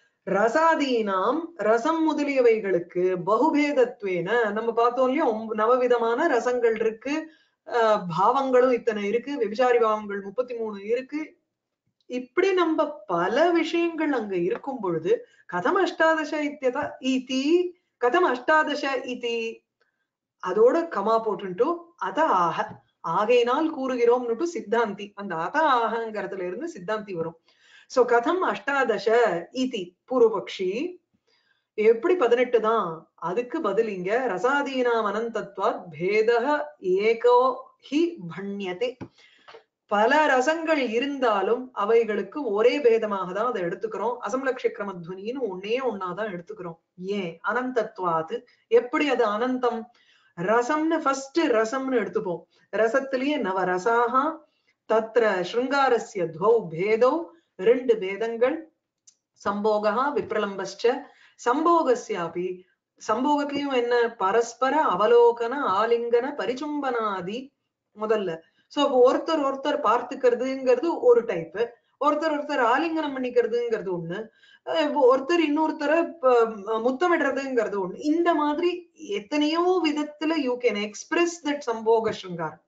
ரசாதீனாம் ரசம் முதலியவைகளுக்கு பகுபேதத்வேன நம்ம பார்த்தோம் இல்லையா ஒம்ப- நவவிதமான ரசங்கள் இருக்கு ஆஹ் பாவங்களும் இத்தனை இருக்கு விபிசாரி பாவங்கள் முப்பத்தி மூணு இருக்கு இப்படி நம்ம பல விஷயங்கள் அங்க இருக்கும் பொழுது கதம் அஷ்டாதச இத்தியத இதி கதம் அஷ்டாதச இதி அதோட கமா போட்டுட்டு அத ஆக ஆகையினால் கூறுகிறோம்னுட்டு சித்தாந்தி அந்த அத ஆகங்கிறதுல இருந்து சித்தாந்தி வரும் சோ கதம் அஷ்டாதச இதி பூர்வபக்ஷி எப்படி பதினெட்டு தான் அதுக்கு பதில் இங்க ரசாதீனாம் அனந்தத்வாத் பேதக ஏகோ ஹி பண்யதே பல ரசங்கள் இருந்தாலும் அவைகளுக்கு ஒரே பேதமாக தான் அதை எடுத்துக்கிறோம் அசம்லக்ஷ கிரமத்வனின்னு ஒன்னே ஒன்னாதான் எடுத்துக்கிறோம் ஏன் அனந்தத்வாது எப்படி அது அனந்தம் ரசம்னு ஃபர்ஸ்ட் ரசம்னு எடுத்துப்போம் ரசத்திலேயே நவ ரசாகா தத்ர ஸ்ருங்காரஸ்ய துவௌ பேதௌ ரெண்டு பேதங்கள் சம்போகா விப்ரலம்பஸ்ச சம்போகஸ்யாபி சம்போகத்திலையும் என்ன பரஸ்பர அவலோகன ஆலிங்கன பரிச்சும்பனாதி முதல்ல சோ அப்போ ஒருத்தர் ஒருத்தர் பார்த்துக்கிறதுங்கிறது ஒரு டைப் ஒருத்தர் ஒருத்தர் ஆலிங்கனம் பண்ணிக்கிறதுங்கிறது ஒண்ணு அஹ் இப்போ ஒருத்தர் இன்னொருத்தரை ப- ம- முத்தமிடுறதுங்கிறது ஒண்ணு இந்த மாதிரி எத்தனையோ விதத்துல யூ கேன் எக்ஸ்பிரஸ் தட் சம்போக ஸ்ருங்கார்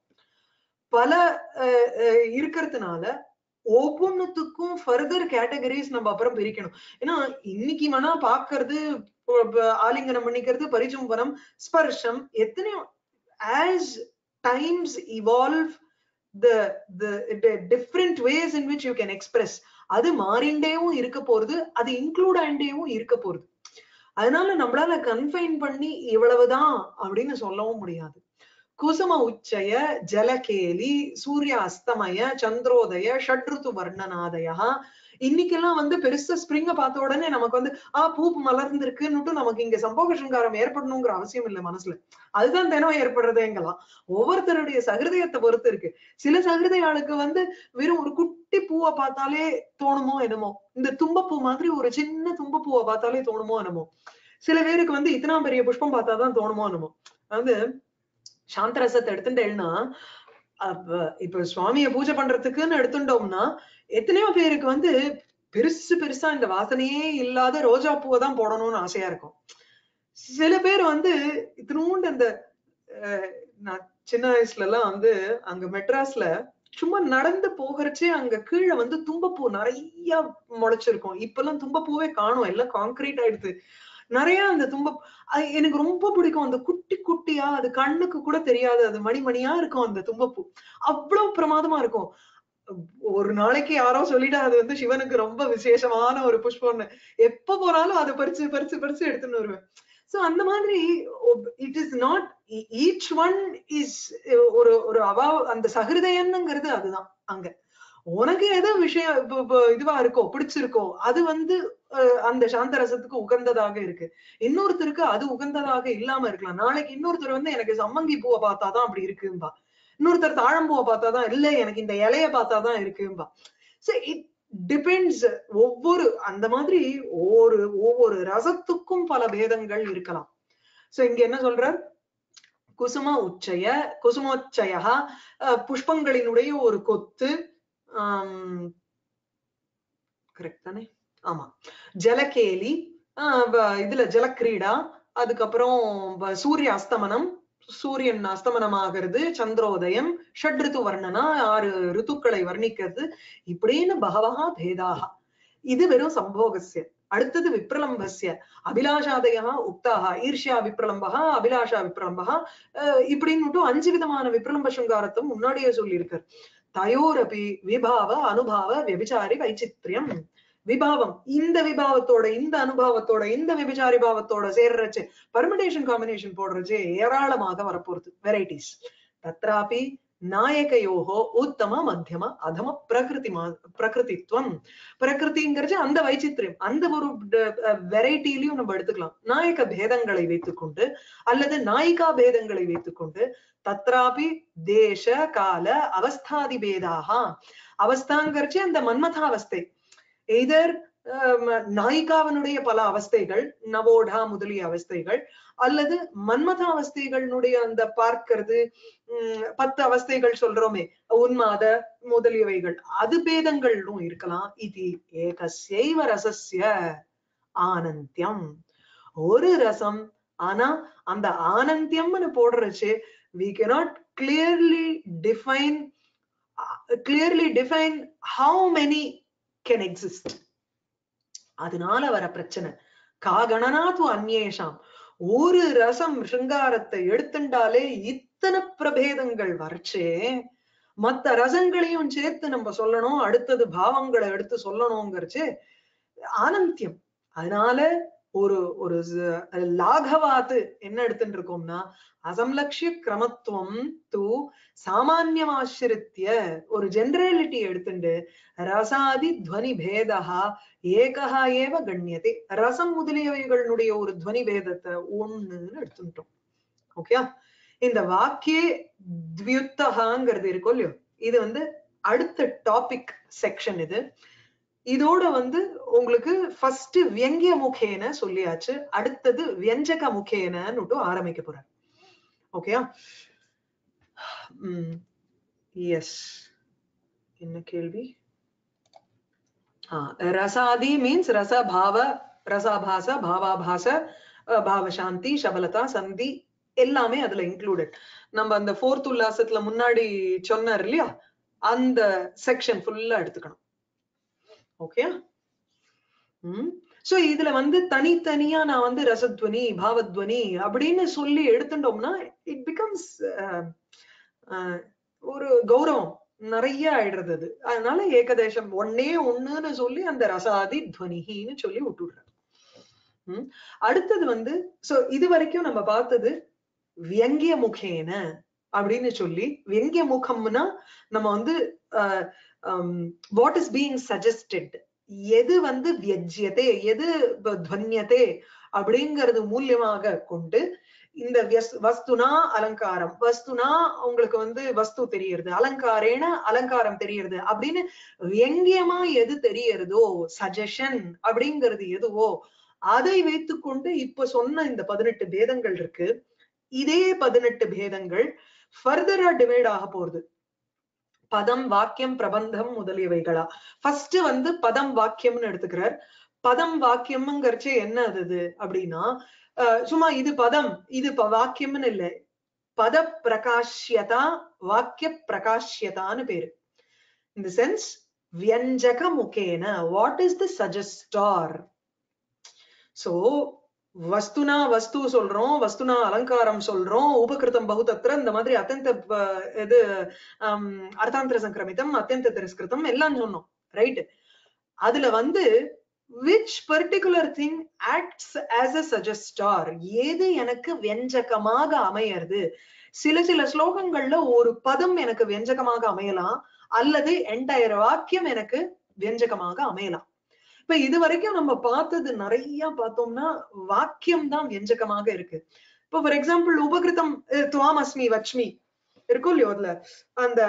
பல அஹ், அஹ், இருக்கிறதுனால ஒவ்வொன்னுத்துக்கும் ஃபர்தர் கேட்டகரிஸ் நம்ம அப்புறம் பிரிக்கணும் ஏன்னா இன்னைக்கு வேணா பாக்குறது ப- ப- ஆலிங்கனம் பண்ணிக்கிறது பரிச்சும்பனம் ஸ்பர்ஷம் எத்தனையோ as times evolve the the the different ways in which you can express அது மாறிண்டேவும் இருக்க போறது அது இன்க்ளூட் ஆண்டேவும் இருக்க போறது அதனால நம்மளால கன்ஃபைன் பண்ணி இவ்வளவுதான் அப்படின்னு சொல்லவும் முடியாது குசும உச்சய ஜலகேலி சூரிய அஸ்தமய சந்திரோதய ஷட்ருத்து வர்ணனாதயா இன்னைக்கெல்லாம் வந்து பெருசா ஸ்ப்ரிங்க பார்த்த உடனே நமக்கு வந்து ஆ பூ மலர்ந்திருக்குன்னுட்டு நமக்கு இங்க சம்போக சிங்காரம் ஏற்படணுங்கிற அவசியம் இல்லை மனசுல அதுதான் தினம் ஏற்படுறதேங்கலாம் ஒவ்வொருத்தருடைய சகிருதயத்தை பொறுத்து இருக்கு சில சகிருதயாளுக்கு வந்து வெறும் ஒரு குட்டி பூவை பார்த்தாலே தோணுமோ என்னமோ இந்த தும்பப்பூ மாதிரி ஒரு சின்ன தும்பப்பூவை பார்த்தாலே தோணுமோ என்னமோ சில பேருக்கு வந்து இத்தனா பெரிய புஷ்பம் பார்த்தாதான் தோணுமோ என்னமோ வந்து சாந்தரசத்தை எடுத்துட்டேன்னா அப்ப இப்ப சுவாமிய பூஜை பண்றதுக்குன்னு எடுத்துட்டோம்னா எத்தனையோ பேருக்கு வந்து பெருசு பெருசா இந்த வாசனையே இல்லாத ரோஜா பூவை தான் போடணும்னு ஆசையா இருக்கும் சில பேர் வந்து இத்தினூண்டு அந்த அஹ், நான் சின்ன வயசுல எல்லாம் வந்து அங்க மெட்ராஸ்ல சும்மா நடந்து போகிறச்சே அங்க கீழே வந்து தும்பப்பூ நிறைய முளைச்சிருக்கும் இப்பெல்லாம் தும்பப்பூவே காணும் எல்லாம் கான்கிரீட் ஆயிடுது நிறைய அந்த தும்ப அது எனக்கு ரொம்ப பிடிக்கும் அந்த குட்டி குட்டியா அது கண்ணுக்கு கூட தெரியாது அது மணி மணியா இருக்கும் அந்த தும்பப்பூ அவ்வளவு பிரமாதமா இருக்கும் ஒரு நாளைக்கு யாரோ சொல்லிட்டா அது வந்து சிவனுக்கு ரொம்ப விசேஷமான ஒரு புஷ்பம்னு எப்ப போனாலும் அதை பறிச்சு பறிச்சு பறிச்சு எடுத்துன்னு வருவேன் சோ அந்த மாதிரி it is not each one is ஒரு ஒரு அவா அந்த சகிருதயன்னுங்கிறது அதுதான் அங்க உனக்கு எது விஷயம் இப்ப இப்ப இதுவா இருக்கோ பிடிச்சிருக்கோ அது வந்து அஹ், அந்த சாந்த ரசத்துக்கு உகந்ததாக இருக்கு இன்னொருத்தருக்கு அது உகந்ததாக இல்லாம இருக்கலாம் நாளைக்கு இன்னொருத்தர் வந்து எனக்கு சம்மங்கி பூவை பார்த்தாதான் அப்படி இருக்கும்பா இன்னொருத்தர் தாழம்பூவை பார்த்தாதான் இல்ல எனக்கு இந்த இலைய பார்த்தாதான் இருக்கும்பா சோ இட் டிபெண்ட்ஸ் ஒவ்வொரு அந்த மாதிரி ஒவ்வொரு ஒவ்வொரு ரசத்துக்கும் பல பேதங்கள் இருக்கலாம் சோ இங்க என்ன சொல்றார் குசும உச்சய குசுமோச்சய புஷ்பங்களினுடைய ஒரு கொத்து கரெக்ட் தானே ஆமா ஜலகேலி ஆஹ் வ- இதுல ஜலக்கிரீடா அதுக்கப்புறம் வ- சூரிய அஸ்தமனம் சூரியன் அஸ்தமனம் ஆகிறது சந்திரோதயம் ஷட் ரித்து வர்ணனா ஆறு ரித்துக்களை வர்ணிக்கிறது இப்படின்னு பகவஹா பேதாக இது வெறும் சம்போகஸ்ய அடுத்தது விப்ரலம்பஸ்ய அபிலாஷாதயா உக்தாக ஈர்ஷ்யா விப்ரலம்பகா அபிலாஷா விப்ரலம்பகா அஹ் இப்படின்னுட்டு அஞ்சு விதமான விப்ரலம்ப சுங்காரத்தை முன்னாடியே சொல்லியிருக்கார் தயோரபி விபாவ அனுபாவ வியபிச்சாரி வைச்சித்ரியம் விபாவம் இந்த விபாவத்தோட இந்த அனுபவத்தோட இந்த விபிச்சாரி பாவத்தோட சேர்றச்சு பர்மிடேஷன் காம்பினேஷன் போடுறச்சு ஏராளமாக வரப்போறது வெரைட்டிஸ் தத்ராபி நாயகையோகோ உத்தம மத்தியம அதம பிரகிருதி பிரகிருதித்வம் பிரகிருதிங்கிறது அந்த வைச்சித்திரியம் அந்த ஒரு வெரைட்டிலையும் நம்ம எடுத்துக்கலாம் நாயக பேதங்களை வைத்துக்கொண்டு அல்லது நாயிகா பேதங்களை வைத்துக்கொண்டு தத்ராபி தேச கால அவஸ்தாதி பேதாக அவஸ்தாங்கிறச்சு அந்த மன்மதாவஸ்தை எய்தர் நாயிகாவனுடைய பல அவஸ்தைகள் நவோடா முதலிய அவஸ்தைகள் அல்லது மன்மத அவஸ்தைகளினுடைய அந்த பார்க்கிறது உம் பத்து அவஸ்தைகள் சொல்றோமே உன்மாத முதலியவைகள் அது பேதங்களும் இருக்கலாம் இது ஏகசைவ ரசஸ்ய ஆனந்தியம் ஒரு ரசம் ஆனா அந்த ஆனந்தியம்னு போடுறச்சு we cannot clearly define uh, clearly define how many can exist அதனால வர பிரச்சனை காகணனாத்து அந்நேஷாம் ஒரு ரசம் சிருங்காரத்தை எடுத்துட்டாலே இத்தனை பிரபேதங்கள் வரச்சே மத்த ரசங்களையும் சேர்த்து நம்ம சொல்லணும் அடுத்தது பாவங்களை எடுத்து சொல்லணுங்கிறச்சு ஆனந்தியம் அதனால ஒரு ஒரு ச- லாகவாத்து என்ன எடுத்துட்டு இருக்கோம்னா அசம்லக்ஷிய கிரமத்துவம் தூ சாமான்யமாசிரித்திய ஒரு ஜெனரலிட்டி எடுத்துட்டு ரசாதி துவனி பேதா ஏகா ஏவ கண்ணியதே ரசம் முதலியவைகளுடைய ஒரு துவனி பேதத்தை ஒண்ணுன்னு எடுத்துட்டோம் ஓகே இந்த வாக்கியே த்வியுத்தகாங்கிறது இருக்கும் இல்லையோ இது வந்து அடுத்த டாபிக் செக்ஷன் இது இதோட வந்து உங்களுக்கு ஃபர்ஸ்ட் வியங்கிய முகேன சொல்லியாச்சு அடுத்தது வியஞ்சக முகேனன்னு ஆரம்பிக்க போறார் ஓகேயா உம் எஸ் என்ன கேள்வி ஆஹ் ரசாதி மீன்ஸ் ரசபாவ ரசாபாச பாவாபாச அஹ் பாவசாந்தி சபலதா சந்தி எல்லாமே அதுல இன்க்ளூடட் நம்ம அந்த ஃபோர்த் உல்லாசத்துல முன்னாடி சொன்னார் இல்லையா அந்த செக்ஷன் ஃபுல்லா எடுத்துக்கணும் ஓகே ம் சோ இதுல வந்து தனித்தனியா நான் வந்து ரசத்வனி பாவத்வனி அப்படின்னு சொல்லி எடுத்துட்டோம்னா இட் பிகம்ஸ் ஒரு கௌரவம் நிறைய ஆயிடுறது அது அதனால ஏகதேசம் ஒன்னே ஒண்ணுன்னு சொல்லி அந்த ரசாதி துவனிகின்னு சொல்லி விட்டுடுறாரு ம் அடுத்தது வந்து சோ இது வரைக்கும் நம்ம பார்த்தது வியங்கிய முகேன அப்படின்னு சொல்லி வியங்கிய முகம்னா நம்ம வந்து வாட் இஸ் பீயிங் சஜஸ்டட் எது வந்து வியஜ்யதே எது ப- துவன்யதே அப்படிங்கிறது மூலியமாக கொண்டு இந்த வியஸ்- வஸ்துனா அலங்காரம் வஸ்துனா உங்களுக்கு வந்து வஸ்து தெரியறது அலங்காரேன அலங்காரம் தெரியறது அப்படின்னு வியங்கியமா எது தெரியறதோ சஜஷன் அப்படிங்கிறது எதுவோ அதை வைத்துக்கொண்டு இப்ப சொன்ன இந்த பதினெட்டு பேதங்கள் இருக்கு இதே பதினெட்டு பேதங்கள் ஃபர்தரா டிவைட் ஆக போறது பதம் வாக்கியம் பிரபந்தம் முதலியவைகளா ஃபர்ஸ்ட் வந்து பதம் வாக்கியம்னு எடுத்துக்கிறார் பதம் வாக்கியம்ங்கிறச்சே என்ன அது இது அப்படின்னா அஹ் சும்மா இது பதம் இது ப- வாக்கியம்னு இல்ல பத பிரகாஷ்யதா வாக்கிய பிரகாஷ்யதான்னு பேரு இந்த சென்ஸ் வியஞ்சக முகேன what is the suggester so வஸ்துனா வஸ்து சொல்றோம் வஸ்துனா அலங்காரம் சொல்றோம் உபகிருதம் பகுதத்திர இந்த மாதிரி அத்தியந்த ப- இது ஆம், அர்த்தாந்தர சங்கிரமிதம் அத்தியந்த திரஸ்கிருதம் எல்லாம் சொன்னோம் ரைட் அதுல வந்து which particular thing acts as a suggestor ஏது எனக்கு வியஞ்சகமாக அமையறது சில சில ஸ்லோகங்கள்ல ஒரு பதம் எனக்கு வியஞ்சகமாக அமையலாம் அல்லது என்டையர் வாக்கியம் எனக்கு வியஞ்சகமாக அமையலாம் இப்ப இது வரைக்கும் நம்ம பார்த்தது நிறைய பார்த்தோம்னா வாக்கியம் தான் வியஞ்சகமாக இருக்கு இப்போ ஃபார் எக்ஸாம்பிள் உபகிருதம் அஹ், துவாம் அஸ்மி வச்மி இருக்கும் இல்லையோ அதுல அந்த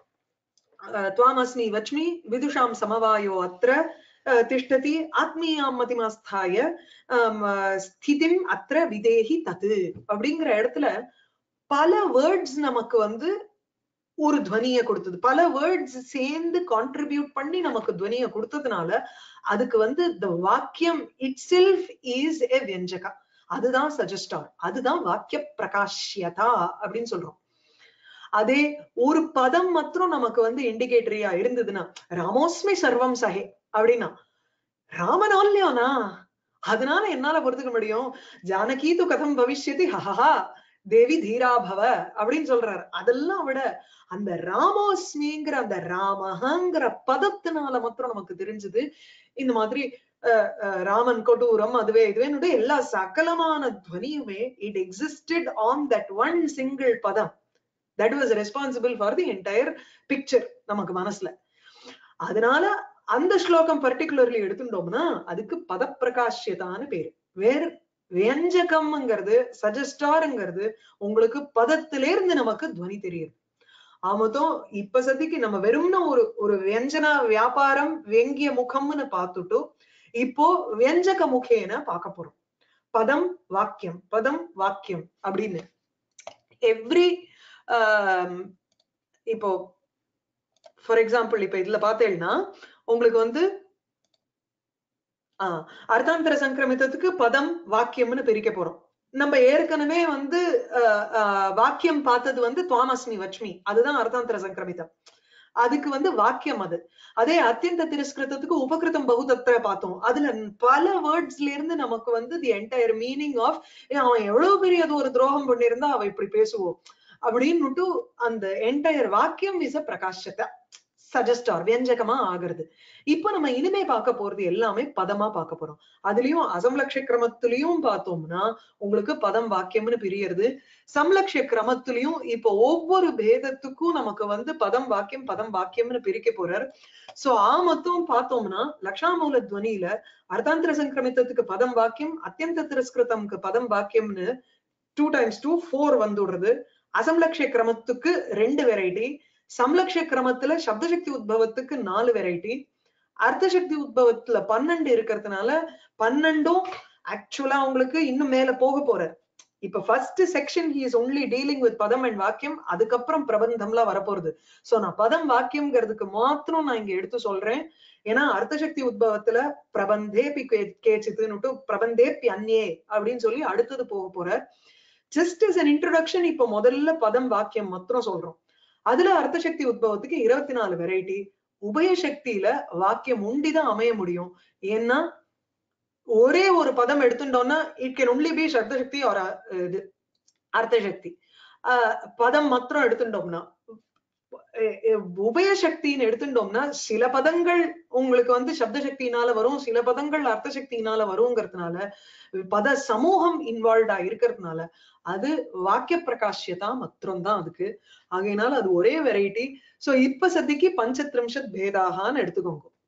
அஹ், துவாம் அஸ்மி வச்மி விதுஷாம் சமவாயோ அத்திர அஹ், திஷ்டதி ஆத்மீயாம் மதிமாஸ்தாய ஆம், அஹ், ஸ்திதிம் அத்திர விதேஹி தது அப்படிங்கிற இடத்துல பல வேர்ட்ஸ் நமக்கு வந்து ஒரு துவனிய கொடுத்தது பல வேர்ட்ஸ் சேர்ந்து கான்ட்ரிபியூட் பண்ணி நமக்கு துவனிய கொடுத்ததுனால அதுக்கு வந்து த வாக்கியம் இட் செல்ஃப் இஸ் எ வியஞ்சகா அதுதான் சஜஸ்டார் அதுதான் வாக்கிய பிரகாஷ்யதா அப்படின்னு சொல்றோம் அதே ஒரு பதம் மாத்திரம் நமக்கு வந்து இண்டிகேட்டரியா இருந்ததுன்னா ராமோஸ்மி சர்வம் சஹே அப்படின்னா ராமனால்யோனா அதனால என்னால பொறுத்துக்க முடியும் ஜானகி து கதம் பவிஷ்யதி ஹஹா தேவி தீராபவ அப்படின்னு சொல்றாரு அதெல்லாம் விட அந்த ராமோஸ்மிங்கிற அந்த ராமஹங்கிற பதத்தினால மாத்திரம் நமக்கு தெரிஞ்சது இந்த மாதிரி அஹ், அஹ், ராமன் கொடூரம் அதுவே இதுவே எல்லா சகலமான துவனியுமே it existed on that one single பதம் that was responsible for the entire picture நமக்கு மனசுல அதனால அந்த ஸ்லோகம் பர்டிகுலர்லி எடுத்துட்டோம்னா அதுக்கு பதப்பிரகாஷ்யதான்னு பேரு வேற வியஞ்சகம்ங்கிறது சஜஸ்டாருங்கிறது உங்களுக்கு பதத்தில இருந்து நமக்கு துவனி தெரியுது ஆமத்தும் இப்ப சதிக்கு நம்ம வெறும்னா ஒரு ஒரு வியஞ்சன வியாபாரம் வெங்கிய முகம்னு பார்த்துட்டு இப்போ வியஞ்சக முகேன பார்க்க போறோம் பதம் வாக்கியம் பதம் வாக்கியம் அப்படின்னு எவ்ரி இப்போ ஃபார் எக்ஸாம்பிள் இப்ப இதுல பார்த்தேன்னா உங்களுக்கு வந்து ஆஹ் அர்த்தாந்தர சங்கிரமித்தத்துக்கு பதம் வாக்கியம்னு பிரிக்க போறோம் நம்ம ஏற்கனவே வந்து அஹ், அஹ், வாக்கியம் பார்த்தது வந்து துவாமஸ்மி வச்மி அதுதான் அர்த்தாந்தர சங்கிரமிதம் அதுக்கு வந்து வாக்கியம் அது அதே அத்தியந்த திரஸ்கிருதத்துக்கு உபகிருதம் பகுதத்தை பார்த்தோம் அதுல பல வேர்ட்ஸ்ல இருந்து நமக்கு வந்து தி என்டையர் மீனிங் ஆஃப் அவன் எவ்வளவு பெரிய அது ஒரு துரோகம் பண்ணியிருந்தா அவ இப்படி பேசுவோம் அப்படின்னுட்டு அந்த என்டையர் வாக்கியம் இஸ் அ பிரகாஷத்தை சஜஸ்டார் வியஞ்சகமா ஆகுறது இப்போ நம்ம இனிமே பார்க்க போறது எல்லாமே பதமா பார்க்க போறோம் அதுலயும் அசம்லக்ஷ கிரமத்திலையும் பார்த்தோம்னா உங்களுக்கு பதம் வாக்கியம்னு பிரியறது சம்லக்ஷ கிரமத்திலையும் இப்போ ஒவ்வொரு பேதத்துக்கும் நமக்கு வந்து பதம் வாக்கியம் பதம் வாக்கியம்னு பிரிக்க போறார் சோ ஆமத்தும் பார்த்தோம்னா லக்ஷாமூல துவனியில அர்த்தாந்திர சங்கிரமித்தத்துக்கு பதம் வாக்கியம் அத்தியந்த திரஸ்கிருதம்க்கு பதம் வாக்கியம்னு டூ டைம்ஸ் டூ ஃபோர் வந்துடுறது அசம்லக்ஷ கிரமத்துக்கு ரெண்டு வெரைட்டி சம்லக்ஷ கிரமத்துல சப்தசக்தி உத்பவத்துக்கு நாலு வெரைட்டி அர்த்தசக்தி உத்பவத்துல பன்னெண்டு இருக்கிறதுனால பன்னெண்டும் ஆக்சுவலா உங்களுக்கு இன்னும் மேல போக போறார் இப்ப first section he is only dealing with பதம் அண்ட் வாக்கியம் அதுக்கப்புறம் பிரபந்தம்லாம் வரப்போறது சோ நான் பதம் வாக்கியம்ங்கிறதுக்கு மாத்திரம் நான் இங்க எடுத்து சொல்றேன் ஏன்னா அர்த்தசக்தி உத்பவத்துல பிரபந்தேபி கே- கேச்சித்துன்னுட்டு பிரபந்தேப்பி அந்நே அப்படின்னு சொல்லி அடுத்தது போக போறார் ஜஸ்ட் as an introduction இப்ப முதல்ல பதம் வாக்கியம் மாத்திரம் சொல்றோம் அதுல அர்த்தசக்தி உத்பவத்துக்கு இருபத்தி நாலு வெரைட்டி உபயசக்தியில வாக்கியம் உண்டிதான் அமைய முடியும் ஏன்னா ஒரே ஒரு பதம் எடுத்துட்டோம்னா இட் கேன் ஒன்லி பி சக்தி ஒரு இது அர்த்தசக்தி ஆஹ் பதம் மாத்திரம் எடுத்துட்டோம்னா எ- எ- உபயசக்தின்னு எடுத்துட்டோம்னா சில பதங்கள் உங்களுக்கு வந்து சப்த சக்தியினால வரும் சில பதங்கள் அர்த்த சக்தியினால வருங்கிறதுனால பத சமூகம் இன்வால்வ்டா இருக்கிறதுனால அது வாக்கிய பிரகாஷ்யதா மாத்திரம் தான் அதுக்கு ஆகையினால அது ஒரே வெரைட்டி சோ இப்ப சத்திக்கு பஞ்சத்ரிம்சத் பேதாகான்னு எடுத்துக்கோங்க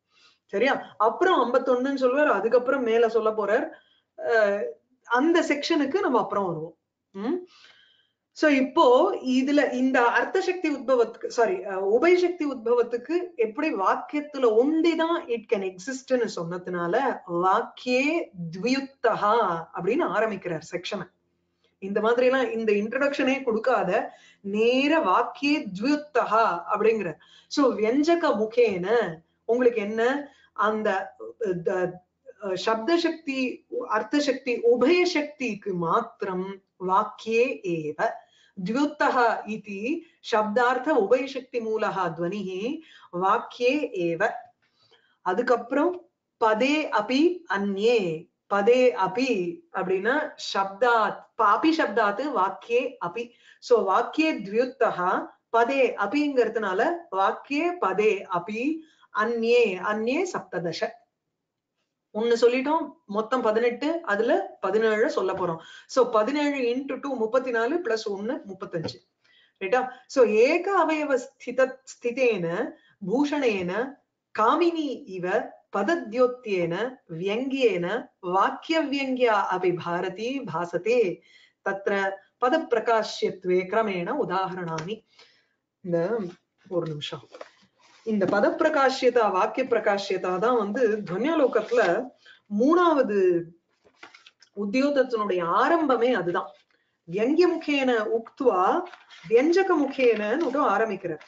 சரியா அப்புறம் ஐம்பத்தொன்னுன்னு சொல்லுவார் அதுக்கப்புறம் மேல சொல்ல போறார் அஹ் அந்த செக்ஷனுக்கு நம்ம அப்புறம் வருவோம் உம் சோ இப்போ இதுல இந்த அர்த்த சக்தி உத்பவத்துக்கு சாரி உபயசக்தி உத்பவத்துக்கு எப்படி வாக்கியத்துல ஒண்டிதான் இட் கேன் எக்ஸிஸ்ட்னு சொன்னதுனால வாக்கியே த்வியுக்தகா அப்படின்னு ஆரம்பிக்கிறார் செக்ஷனை இந்த மாதிரி எல்லாம் இந்த இன்ட்ரடக்ஷனே கொடுக்காத நேர வாக்கியே த்வியுக்தகா அப்படிங்கிற சோ வியஞ்சக முகேன உங்களுக்கு என்ன அந்த அஹ், த- அஹ், சப்த சக்தி அர்த்த சக்தி உபய சக்திக்கு மாத்திரம் வாக்கியே ஏவ द्व्युत्तः इति शब्दार्थ உபயசக்தி மூலஹா துவனிः வாக்கியே ஏவ அதுக்கப்புறம் பதே அபி அந்யே பதே அபி அப்படின்னா சப்தாத் அபி சப்தாத் வாக்கியே அபி சோ வாக்கியே द्व्युत्तः பதே அபிங்கிறதுனால வாக்கியே பதே அபி அந்யே அந்யே சப்ததச ஒண்ணு சொல்லிட்டோம் மொத்தம் பதினெட்டு அதுல பதினேழு சொல்ல போறோம் சோ பதினேழு இன்டு டூ முப்பத்தி நாலு பிளஸ் ஒண்ணு முப்பத்தஞ்சு ரைட்டா சோ ஏக அவயவ ஸ்தித ஸ்திதேன பூஷணேன காமினி இவ பதத்யோத்தியேன வியங்கியேன வாக்கியவியங்கியா அபி பாரதி பாசதே தத்ர பதப்பிரகாஷ்யத்வே கிரமேண உதாகரணானி இந்த ஒரு நிமிஷம் இந்த பதப்பிரகாஷ்யதா வாக்கிய பிரகாஷ்யதா தான் வந்து துவன்யாலோகத்துல மூணாவது உத்தியோகத்தினுடைய ஆரம்பமே அதுதான் வியங்கிய முகேன உக்துவா வியஞ்சக முகேனன்னு ஆரம்பிக்கிறார்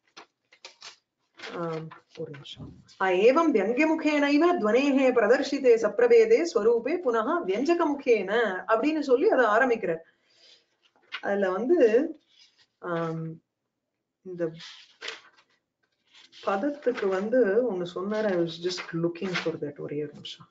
ஆம், ஒரு நிமிஷம் ஆ, ஏவம் வியங்கியமுகேனைவ துவனேகே பிரதர்ஷிதே சப்ரபேதே ஸ்வரூபே புனः வியஞ்சகமுகேன அப்படின்னு சொல்லி அதை ஆரம்பிக்கிறார் அதுல வந்து ஆம், இந்த பதத்துக்கு வந்து ஒண்ணு சொன்னார் I was just looking for that ஒரே ஒரு நிமிஷம்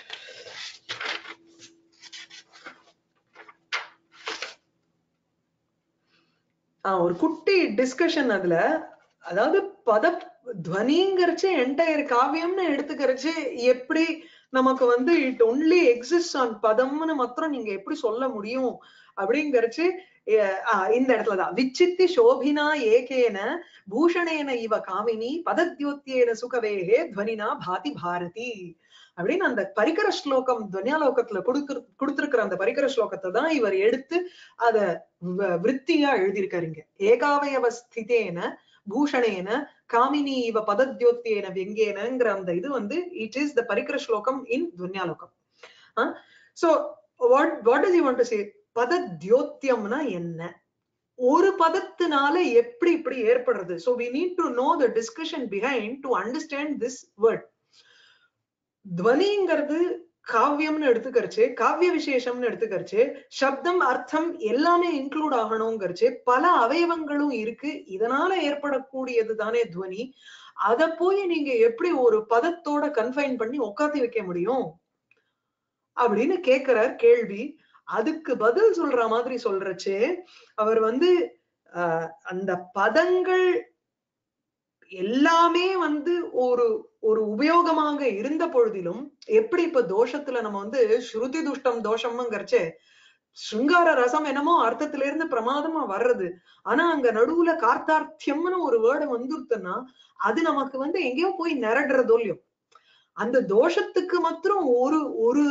ஆஹ் ஒரு குட்டி டிஸ்கஷன் அதுல அதாவது பத துவனிங்கிறச்சு என்டையர் காவியம்னு எடுத்துக்கிறச்சு எப்படி நமக்கு வந்து இட் ஒன்லி எக்ஸிஸ்ட் ஆன் பதம்னு மாத்திரம் நீங்க எப்படி சொல்ல முடியும் அப்படிங்கறச்சு அஹ் ஆஹ் இந்த இடத்துலதான் விச்சித்தி சோபினா ஏகேன பூஷணேன இவ காமினி பதத்யோத்தியேன சுகவேகே துவனினா பாதி பாரதி அப்படின்னு அந்த பரிகர ஸ்லோகம் துவன்யாலோகத்துல கொடுத்து கொடுத்திருக்கிற அந்த பரிகர ஸ்லோகத்தை தான் இவர் எடுத்து அத வ- விருத்தியா எழுதியிருக்காரு இங்க ஏகாவயவ ஸ்திதேன பூஷணேன காமினி இவ பதத்யோத்தியேன வெங்கேனங்கிற அந்த இது வந்து இட் இஸ் த பரிகர ஸ்லோகம் in Dhvanyalokam so what what does you want to say பதத்யோத்தியம்னா என்ன ஒரு பதத்தினால எப்படி இப்படி ஏற்படுறது so we need to know the discussion behind to understand this word துவனிங்கிறது காவியம்னு எடுத்துக்கரிச்சு காவிய விசேஷம்னு எடுத்துக்கரிச்சு சப்தம் அர்த்தம் எல்லாமே இன்க்ளூட் ஆகணுங்கிறச்சு பல அவயவங்களும் இருக்கு இதனால ஏற்படக்கூடியது தானே துவனி அத போய் நீங்க எப்படி ஒரு பதத்தோட கன்ஃபைன் பண்ணி உட்காத்தி வைக்க முடியும் அப்படின்னு கேக்குறார் கேள்வி அதுக்கு பதில் சொல்ற மாதிரி சொல்றச்சு அவர் வந்து ஆஹ் அந்த பதங்கள் எல்லாமே வந்து ஒரு ஒரு உபயோகமாக இருந்த பொழுதிலும் எப்படி இப்ப தோஷத்துல நம்ம வந்து ஸ்ருதி துஷ்டம் தோஷம்ங்கிறச்சே சிருங்கார ரசம் என்னமோ அர்த்தத்துல இருந்து பிரமாதமா வர்றது ஆனா அங்க நடுவுல கார்த்தார்த்தியம்னு ஒரு வேர்டு வந்துருத்துன்னா அது நமக்கு வந்து எங்கேயோ போய் நிரடுறதோ இல்லையோ அந்த தோஷத்துக்கு மாத்திரம் ஒரு ஒரு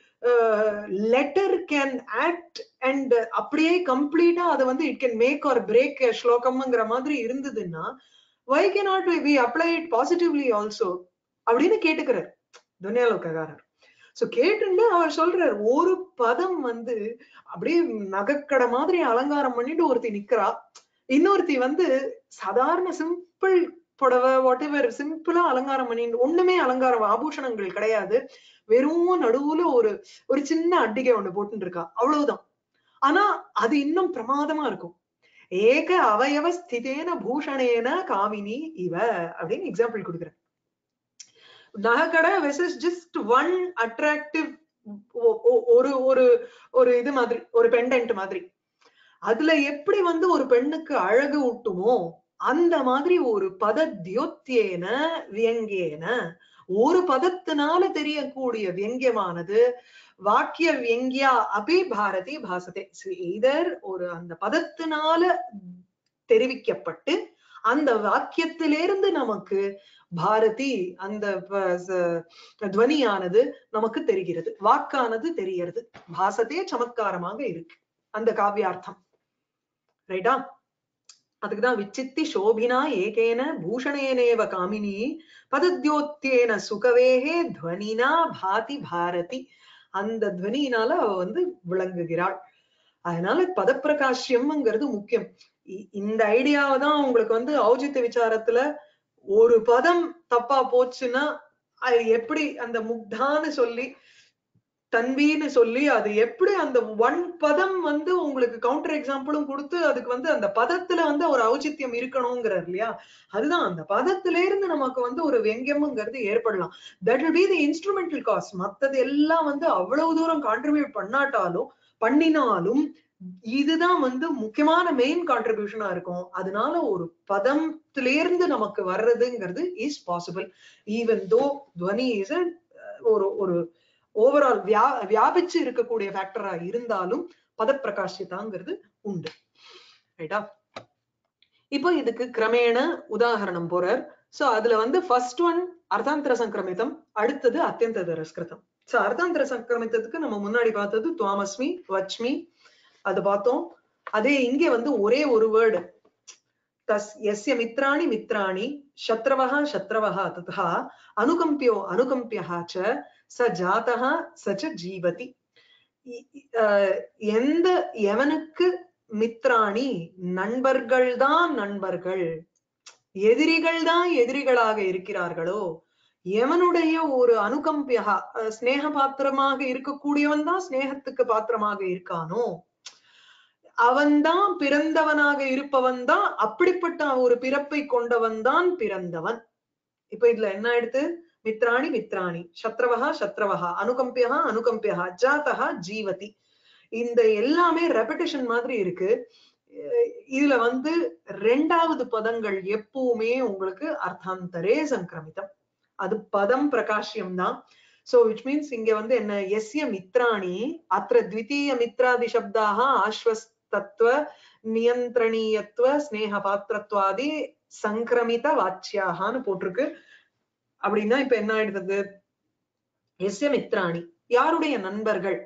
லெட்டர் கேன் ஆக்ட் அண்ட் அப்படியே கம்ப்ளீட்டா அதை வந்து it can make or break ஸ்லோகம்ங்கிற மாதிரி இருந்ததுன்னா why cannot we apply it positively also அப்படின்னு கேட்டுக்கிறார் துனியாலோக்காரர் சோ கேட்டுட்டு அவர் சொல்றார் ஒரு பதம் வந்து அப்படியே நகைக்கடை மாதிரி அலங்காரம் பண்ணிட்டு ஒருத்தி நிக்கிறா இன்னொருத்தி வந்து சாதாரண சிம்பிள் புடவை வாட் எவர் சிம்பிளா அலங்காரம் பண்ணிட்டு ஒண்ணுமே அலங்காரம் ஆபூஷணங்கள் கிடையாது வெறும் நடுவுல ஒரு ஒரு சின்ன அட்டிகை ஒண்ணு போட்டுட்டு இருக்கா அவ்வளவுதான் ஆனா அது இன்னும் பிரமாதமா இருக்கும் ஏக அவயவ ஸ்திதேன பூஷணேன காமினி இவ அப்படின்னு எக்ஸாம்பிள் கொடுக்குறேன் நகைக்கடை வெசஸ் ஜஸ்ட் ஒன் அட்ராக்டிவ் ஒரு ஒரு ஒரு இது மாதிரி ஒரு பெண்டன்ட் மாதிரி அதுல எப்படி வந்து ஒரு பெண்ணுக்கு அழகு ஊட்டுமோ அந்த மாதிரி ஒரு பதத்யோத்தியேன வியங்கேன ஒரு பதத்தினால தெரியக்கூடிய வியங்கியமானது வாக்கிய வியங்கியா அபி பாரதி பாசதே இதர் ஒரு அந்த பதத்தினால தெரிவிக்கப்பட்டு அந்த வாக்கியத்திலிருந்து நமக்கு பாரதி அந்த ப- ச- துவனியானது நமக்கு தெரிகிறது வாக்கானது தெரியறது பாசத்தே சமத்காரமாக இருக்கு அந்த காவியார்த்தம் ரைட்டா அதுக்குதான் விச்சித்தி சோபினா ஏகேன பூஷணேனேவ காமினி பதத்யோத்தியேன சுகவேகே துவனினா பாதி பாரதி அந்த துவனியினால அவ வந்து விளங்குகிறாள் அதனால பதப்பிரகாஷ்யம்ங்கிறது முக்கியம் இ- இந்த ஐடியாவை தான் உங்களுக்கு வந்து ஔஜித்த விசாரத்துல ஒரு பதம் தப்பா போச்சுன்னா அது எப்படி அந்த முக்தான்னு சொல்லி தன்வின்னு சொல்லி அது எப்படி அந்த ஒன் பதம் வந்து உங்களுக்கு கவுண்டர் எக்ஸாம்பிளும் கொடுத்து அதுக்கு வந்து அந்த பதத்துல வந்து ஒரு ஔச்சித்யம் இருக்கணுங்கிறார் இல்லையா அதுதான் அந்த பதத்துல இருந்து நமக்கு வந்து ஒரு வெங்கியம்ங்கிறது ஏற்படலாம் that will be the instrumental cause மத்தது எல்லாம் வந்து அவ்வளவு தூரம் கான்ட்ரிபியூட் பண்ணாட்டாலும் பண்ணினாலும் இதுதான் வந்து முக்கியமான மெயின் கான்ட்ரிபியூஷனா இருக்கும் அதனால ஒரு பதத்திலிருந்து நமக்கு வர்றதுங்கிறது இஸ் பாசிபிள் ஈவன் தோ துவனி இஸ் ஒரு ஒரு ஓவரால் வியா வியாபிச்சு இருக்கக்கூடிய ஃபேக்டரா இருந்தாலும் பதப்பிரகாசிதாங்கிறது உண்டு ரைட்டா இப்போ இதுக்கு கிரமேண உதாகரணம் போறார் சோ அதுல வந்து ஃபர்ஸ்ட் ஒன் அர்த்தாந்தர சங்கிரமிதம் அடுத்தது அத்தியந்த தரஸ்கிருதம் சோ அர்த்தாந்தர சங்கிரமித்தத்துக்கு நம்ம முன்னாடி பார்த்தது துவாமஸ்மி வச்மி அது பார்த்தோம் அதே இங்க வந்து ஒரே ஒரு வேர்டு தஸ் எஸ்ய மித்ராணி மித்ராணி சத்ரவஹ சத்ரவஹ ததா அனுகம்பியோ அனுகம்பியா ச ச ஜாதா சச்ச ஜீவதி இ- இ- அஹ் எந்த எவனுக்கு மித்ராணி நண்பர்கள் தான் நண்பர்கள் எதிரிகள் தான் எதிரிகளாக இருக்கிறார்களோ எவனுடைய ஒரு அனுகம்பியா அஹ் ஸ்நேக பாத்திரமாக இருக்கக்கூடியவன் தான் ஸ்நேகத்துக்கு பாத்திரமாக இருக்கானோ அவன்தான் பிறந்தவனாக இருப்பவன் தான் அப்படிப்பட்ட ஒரு பிறப்பை கொண்டவன் தான் பிறந்தவன் இப்ப இதுல என்ன ஆயிடுத்து மித்ராணி மித்ராணி சத்ரவஹா சத்ரவஹா அனுகம்பியா அனுகம்பியா ஜாதகா ஜீவதி இந்த எல்லாமே ரெபடிஷன் மாதிரி இருக்கு அஹ் இதுல வந்து ரெண்டாவது பதங்கள் எப்பவுமே உங்களுக்கு அர்த்தாந்தரே சங்கிரமிதம் அது பதம் பிரகாஷ்யம் தான் சோ விச் மீன்ஸ் இங்க வந்து என்ன எஸ்ய மித்ராணி அத்திர த்விதீய மித்ராதி சப்தாக ஆஸ்வஸ்தத்வ நியந்திரணீயத்துவ ஸ்னேக பாத்திரத்வாதி சங்கிரமித வாச்சியாகான்னு போட்டிருக்கு அப்படின்னா இப்ப என்ன ஆயிடுது எஸ்ய மித்ராணி யாருடைய நண்பர்கள்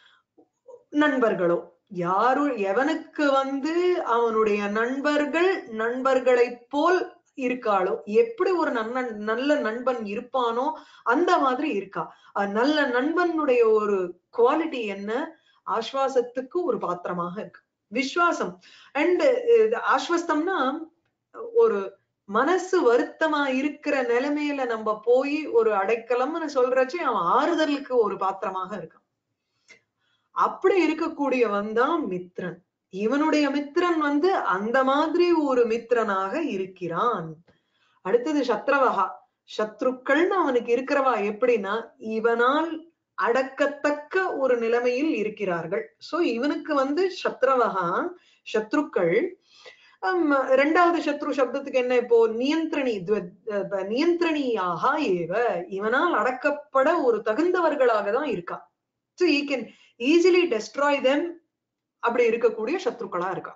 நண்பர்களோ யாரு எவனுக்கு வந்து அவனுடைய நண்பர்கள் நண்பர்களைப் போல் இருக்காளோ எப்படி ஒரு நன்னன் நல்ல நண்பன் இருப்பானோ அந்த மாதிரி இருக்கா அஹ் நல்ல நண்பனுடைய ஒரு குவாலிட்டி என்ன ஆஸ்வாசத்துக்கு ஒரு பாத்திரமாக இருக்கு விஸ்வாசம் அண்ட் ஆஸ்வஸ்தம்னா ஒரு மனசு வருத்தமா இருக்கிற நிலைமையில நம்ம போய் ஒரு அடைக்கலம்னு சொல்றச்சு அவன் ஆறுதலுக்கு ஒரு பாத்திரமாக இருக்கான் அப்படி இருக்கக்கூடியவன் தான் மித்ரன் இவனுடைய மித்ரன் வந்து அந்த மாதிரி ஒரு மித்ரனாக இருக்கிறான் அடுத்தது சத்ரவகா சத்ருக்கள்னு அவனுக்கு இருக்கிறவா எப்படின்னா இவனால் அடக்கத்தக்க ஒரு நிலைமையில் இருக்கிறார்கள் சோ இவனுக்கு வந்து சத்ரவகா சத்ருக்கள் ஹம், ரெண்டாவது சத்ரு சப்தத்துக்கு என்ன இப்போ நியந்திரணி துவ- அஹ் நியந்திரணியாக ஏவ இவனால் அடக்கப்பட ஒரு தகுந்தவர்களாக தான் இருக்கா so he can easily destroy them அப்படி இருக்கக்கூடிய சத்ருக்களா இருக்கா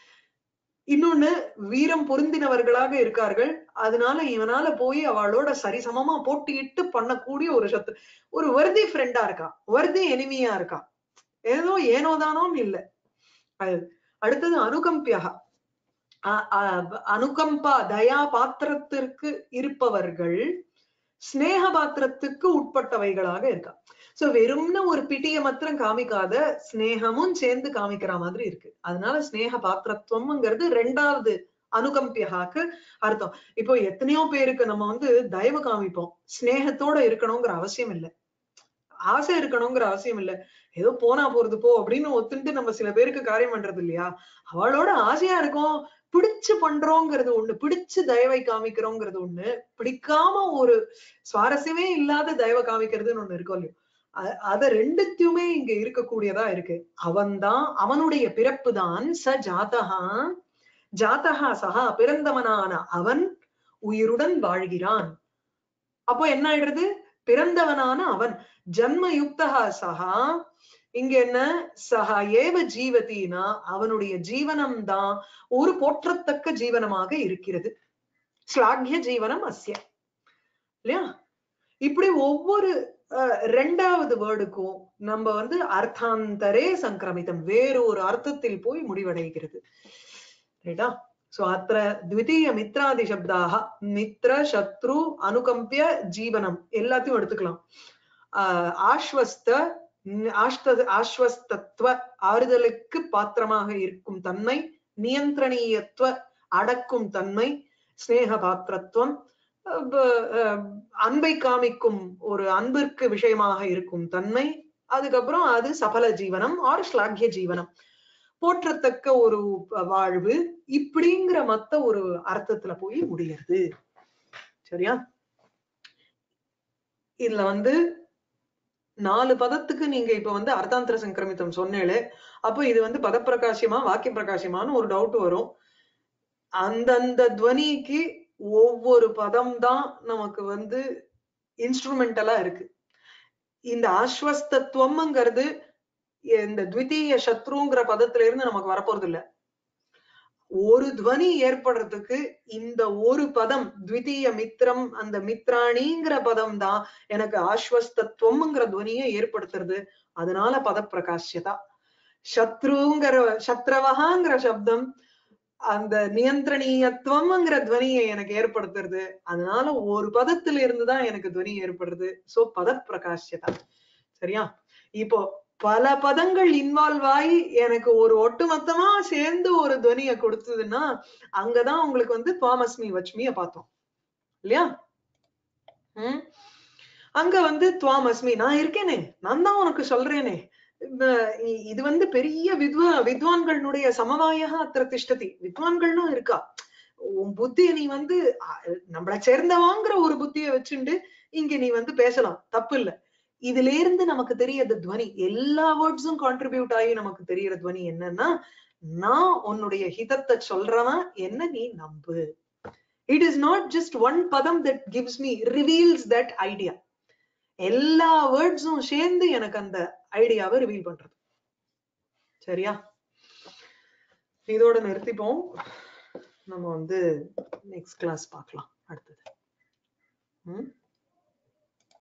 இன்னொன்னு வீரம் பொருந்தினவர்களாக இருக்கார்கள் அதனால இவனால போய் அவளோட சரிசமமா போட்டியிட்டு பண்ணக்கூடிய ஒரு சத்ரு ஒரு வர்தி ஃப்ரெண்டா இருக்கா வர்தி எனிமியா இருக்கா ஏதோ ஏனோதானோன்னு இல்ல அது அடுத்தது அனுகம்பியா அ- அ- அனுகம்பா தயா பாத்திரத்திற்கு இருப்பவர்கள் ஸ்நேக பாத்திரத்துக்கு உட்பட்டவைகளாக இருக்கா சோ வெறும்னு ஒரு பிட்டிய மாத்திரம் காமிக்காத ஸ்நேகமும் சேர்ந்து காமிக்கிற மாதிரி இருக்கு அதனால ஸ்நேக பாத்திரத்துவம்ங்கிறது ரெண்டாவது அனுகம்பியகாக்கு அர்த்தம் இப்போ எத்தனையோ பேருக்கு நம்ம வந்து தயவு காமிப்போம் ஸ்நேகத்தோட இருக்கணுங்கிற அவசியம் இல்லை ஆசை இருக்கணுங்கிற அவசியம் இல்ல ஏதோ போனா போறது போ அப்படின்னு ஒத்துட்டு நம்ம சில பேருக்கு காரியம் பண்றது இல்லையா அவளோட ஆசையா இருக்கும் பிடிச்சு பண்றோங்கிறது ஒண்ணு பிடிச்சு தயவை காமிக்கிறோங்கிறது ஒண்ணு பிடிக்காம ஒரு சுவாரஸ்யமே இல்லாத தயவை காமிக்கிறதுன்னு ஒண்ணு இருக்கும் இல்லையோ அ- அத ரெண்டுத்தையுமே இங்க இருக்கக்கூடியதா இருக்கு அவன்தான் அவனுடைய பிறப்பு தான் ச ஜாதகா ஜாதகா சகா பிறந்தவனான அவன் உயிருடன் வாழ்கிறான் அப்போ என்ன ஆயிடுறது பிறந்தவனான அவன் ஜன்ம யுக்தகா சகா இங்க என்ன சகா ஏவ ஜீவதினா அவனுடைய ஜீவனம் தான் ஒரு போற்றத்தக்க ஜீவனமாக இருக்கிறது ஸ்லாகிய ஜீவனம் அஸ்ய இல்லையா இப்படி ஒவ்வொரு அஹ், ரெண்டாவது வேர்டுக்கும் நம்ம வந்து அர்த்தாந்தரே சங்கிரமிதம் வேறு ஒரு அர்த்தத்தில் போய் முடிவடைகிறது ரைட்டா சோ அத்த த்விதீய மித்ராதி சப்தாக மித்ர சத்ரு அனுகம்பிய ஜீவனம் எல்லாத்தையும் எடுத்துக்கலாம் ஆஹ் ஆஸ்வஸ்த ந- ஆஷ்ட ஆஸ்வஸ்தத்துவ ஆறுதலுக்கு பாத்திரமாக இருக்கும் தன்மை நியந்திரணீயத்துவ அடக்கும் தன்மை ஸ்நேக பாத்திரத்துவம் அஹ் ப- அஹ் அன்பை காமிக்கும் ஒரு அன்பிற்கு விஷயமாக இருக்கும் தன்மை அதுக்கப்புறம் அது சபல ஜீவனம் ஆர் ஸ்லாகிய ஜீவனம் போற்றத்தக்க ஒரு வாழ்வு இப்படிங்கிற மத்த ஒரு அர்த்தத்துல போய் முடியுது சரியா இதுல வந்து நாலு பதத்துக்கு நீங்க இப்ப வந்து அர்த்தாந்தர சங்கிரமித்தம் சொன்னேளே அப்போ இது வந்து பதப்பிரகாசியமா வாக்கிய பிரகாசியமான்னு ஒரு டவுட் வரும் அந்தந்த துவனிக்கு ஒவ்வொரு பதம் தான் நமக்கு வந்து இன்ஸ்ட்ருமெண்டலா இருக்கு இந்த ஆஸ்வஸ்தத்துவம்ங்கிறது இந்த த்விதீய சத்ருங்கிற பதத்துல இருந்து நமக்கு வரப்போறது இல்ல ஒரு துவனி ஏற்படுறதுக்கு இந்த ஒரு பதம் த்விதீய மித்ரம் அந்த மித்ராணிங்கிற பதம் தான் எனக்கு ஆஸ்வஸ்தத்துவம்ங்கிற துவனியை ஏற்படுத்துறது அதனால பதப்பிரகாஷ்யதா சத்ருங்கிற சத்ரவகாங்கிற சப்தம் அந்த நியந்திரணீயத்துவம்ங்கிற துவனியை எனக்கு ஏற்படுத்துறது அதனால ஒரு பதத்துல இருந்துதான் எனக்கு துவனி ஏற்படுறது சோ பதப்பிரகாஷ்யதா சரியா இப்போ பல பதங்கள் இன்வால்வ் ஆகி எனக்கு ஒரு ஒட்டுமொத்தமா சேர்ந்து ஒரு துவனியை கொடுத்ததுன்னா அங்கதான் உங்களுக்கு வந்து துவாமஸ்மி வச்மிய பார்த்தோம் இல்லையா உம் அங்க வந்து துவாமஸ்மி நான் இருக்கேனே நான் தான் உனக்கு சொல்றேனே இந்த இ- இது வந்து பெரிய வித்வா வித்வான்களுடைய சமவாயாக அத்திர திஷ்டதி வித்வான்கள்னும் இருக்கா உன் புத்திய நீ வந்து அ, நம்மள சேர்ந்தவாங்கிற ஒரு புத்திய வச்சுண்டு இங்க நீ வந்து பேசலாம் தப்பு இல்ல இதுல இருந்து நமக்கு தெரியறது துவனி எல்லா வேர்ட்ஸும் கான்ட்ரிபியூட் ஆகி நமக்கு தெரியற துவனி என்னன்னா நான் உன்னுடைய ஹிதத்தை சொல்றவன் என்ன நீ நம்பு it is not just one பதம் that gives me reveals that idea எல்லா வேர்ட்ஸும் சேர்ந்து எனக்கு அந்த ஐடியாவை ரிவீல் பண்றது சரியா இதோட நிறுத்திப்போம் நம்ம வந்து நெக்ஸ்ட் கிளாஸ் பார்க்கலாம் அடுத்தது ம்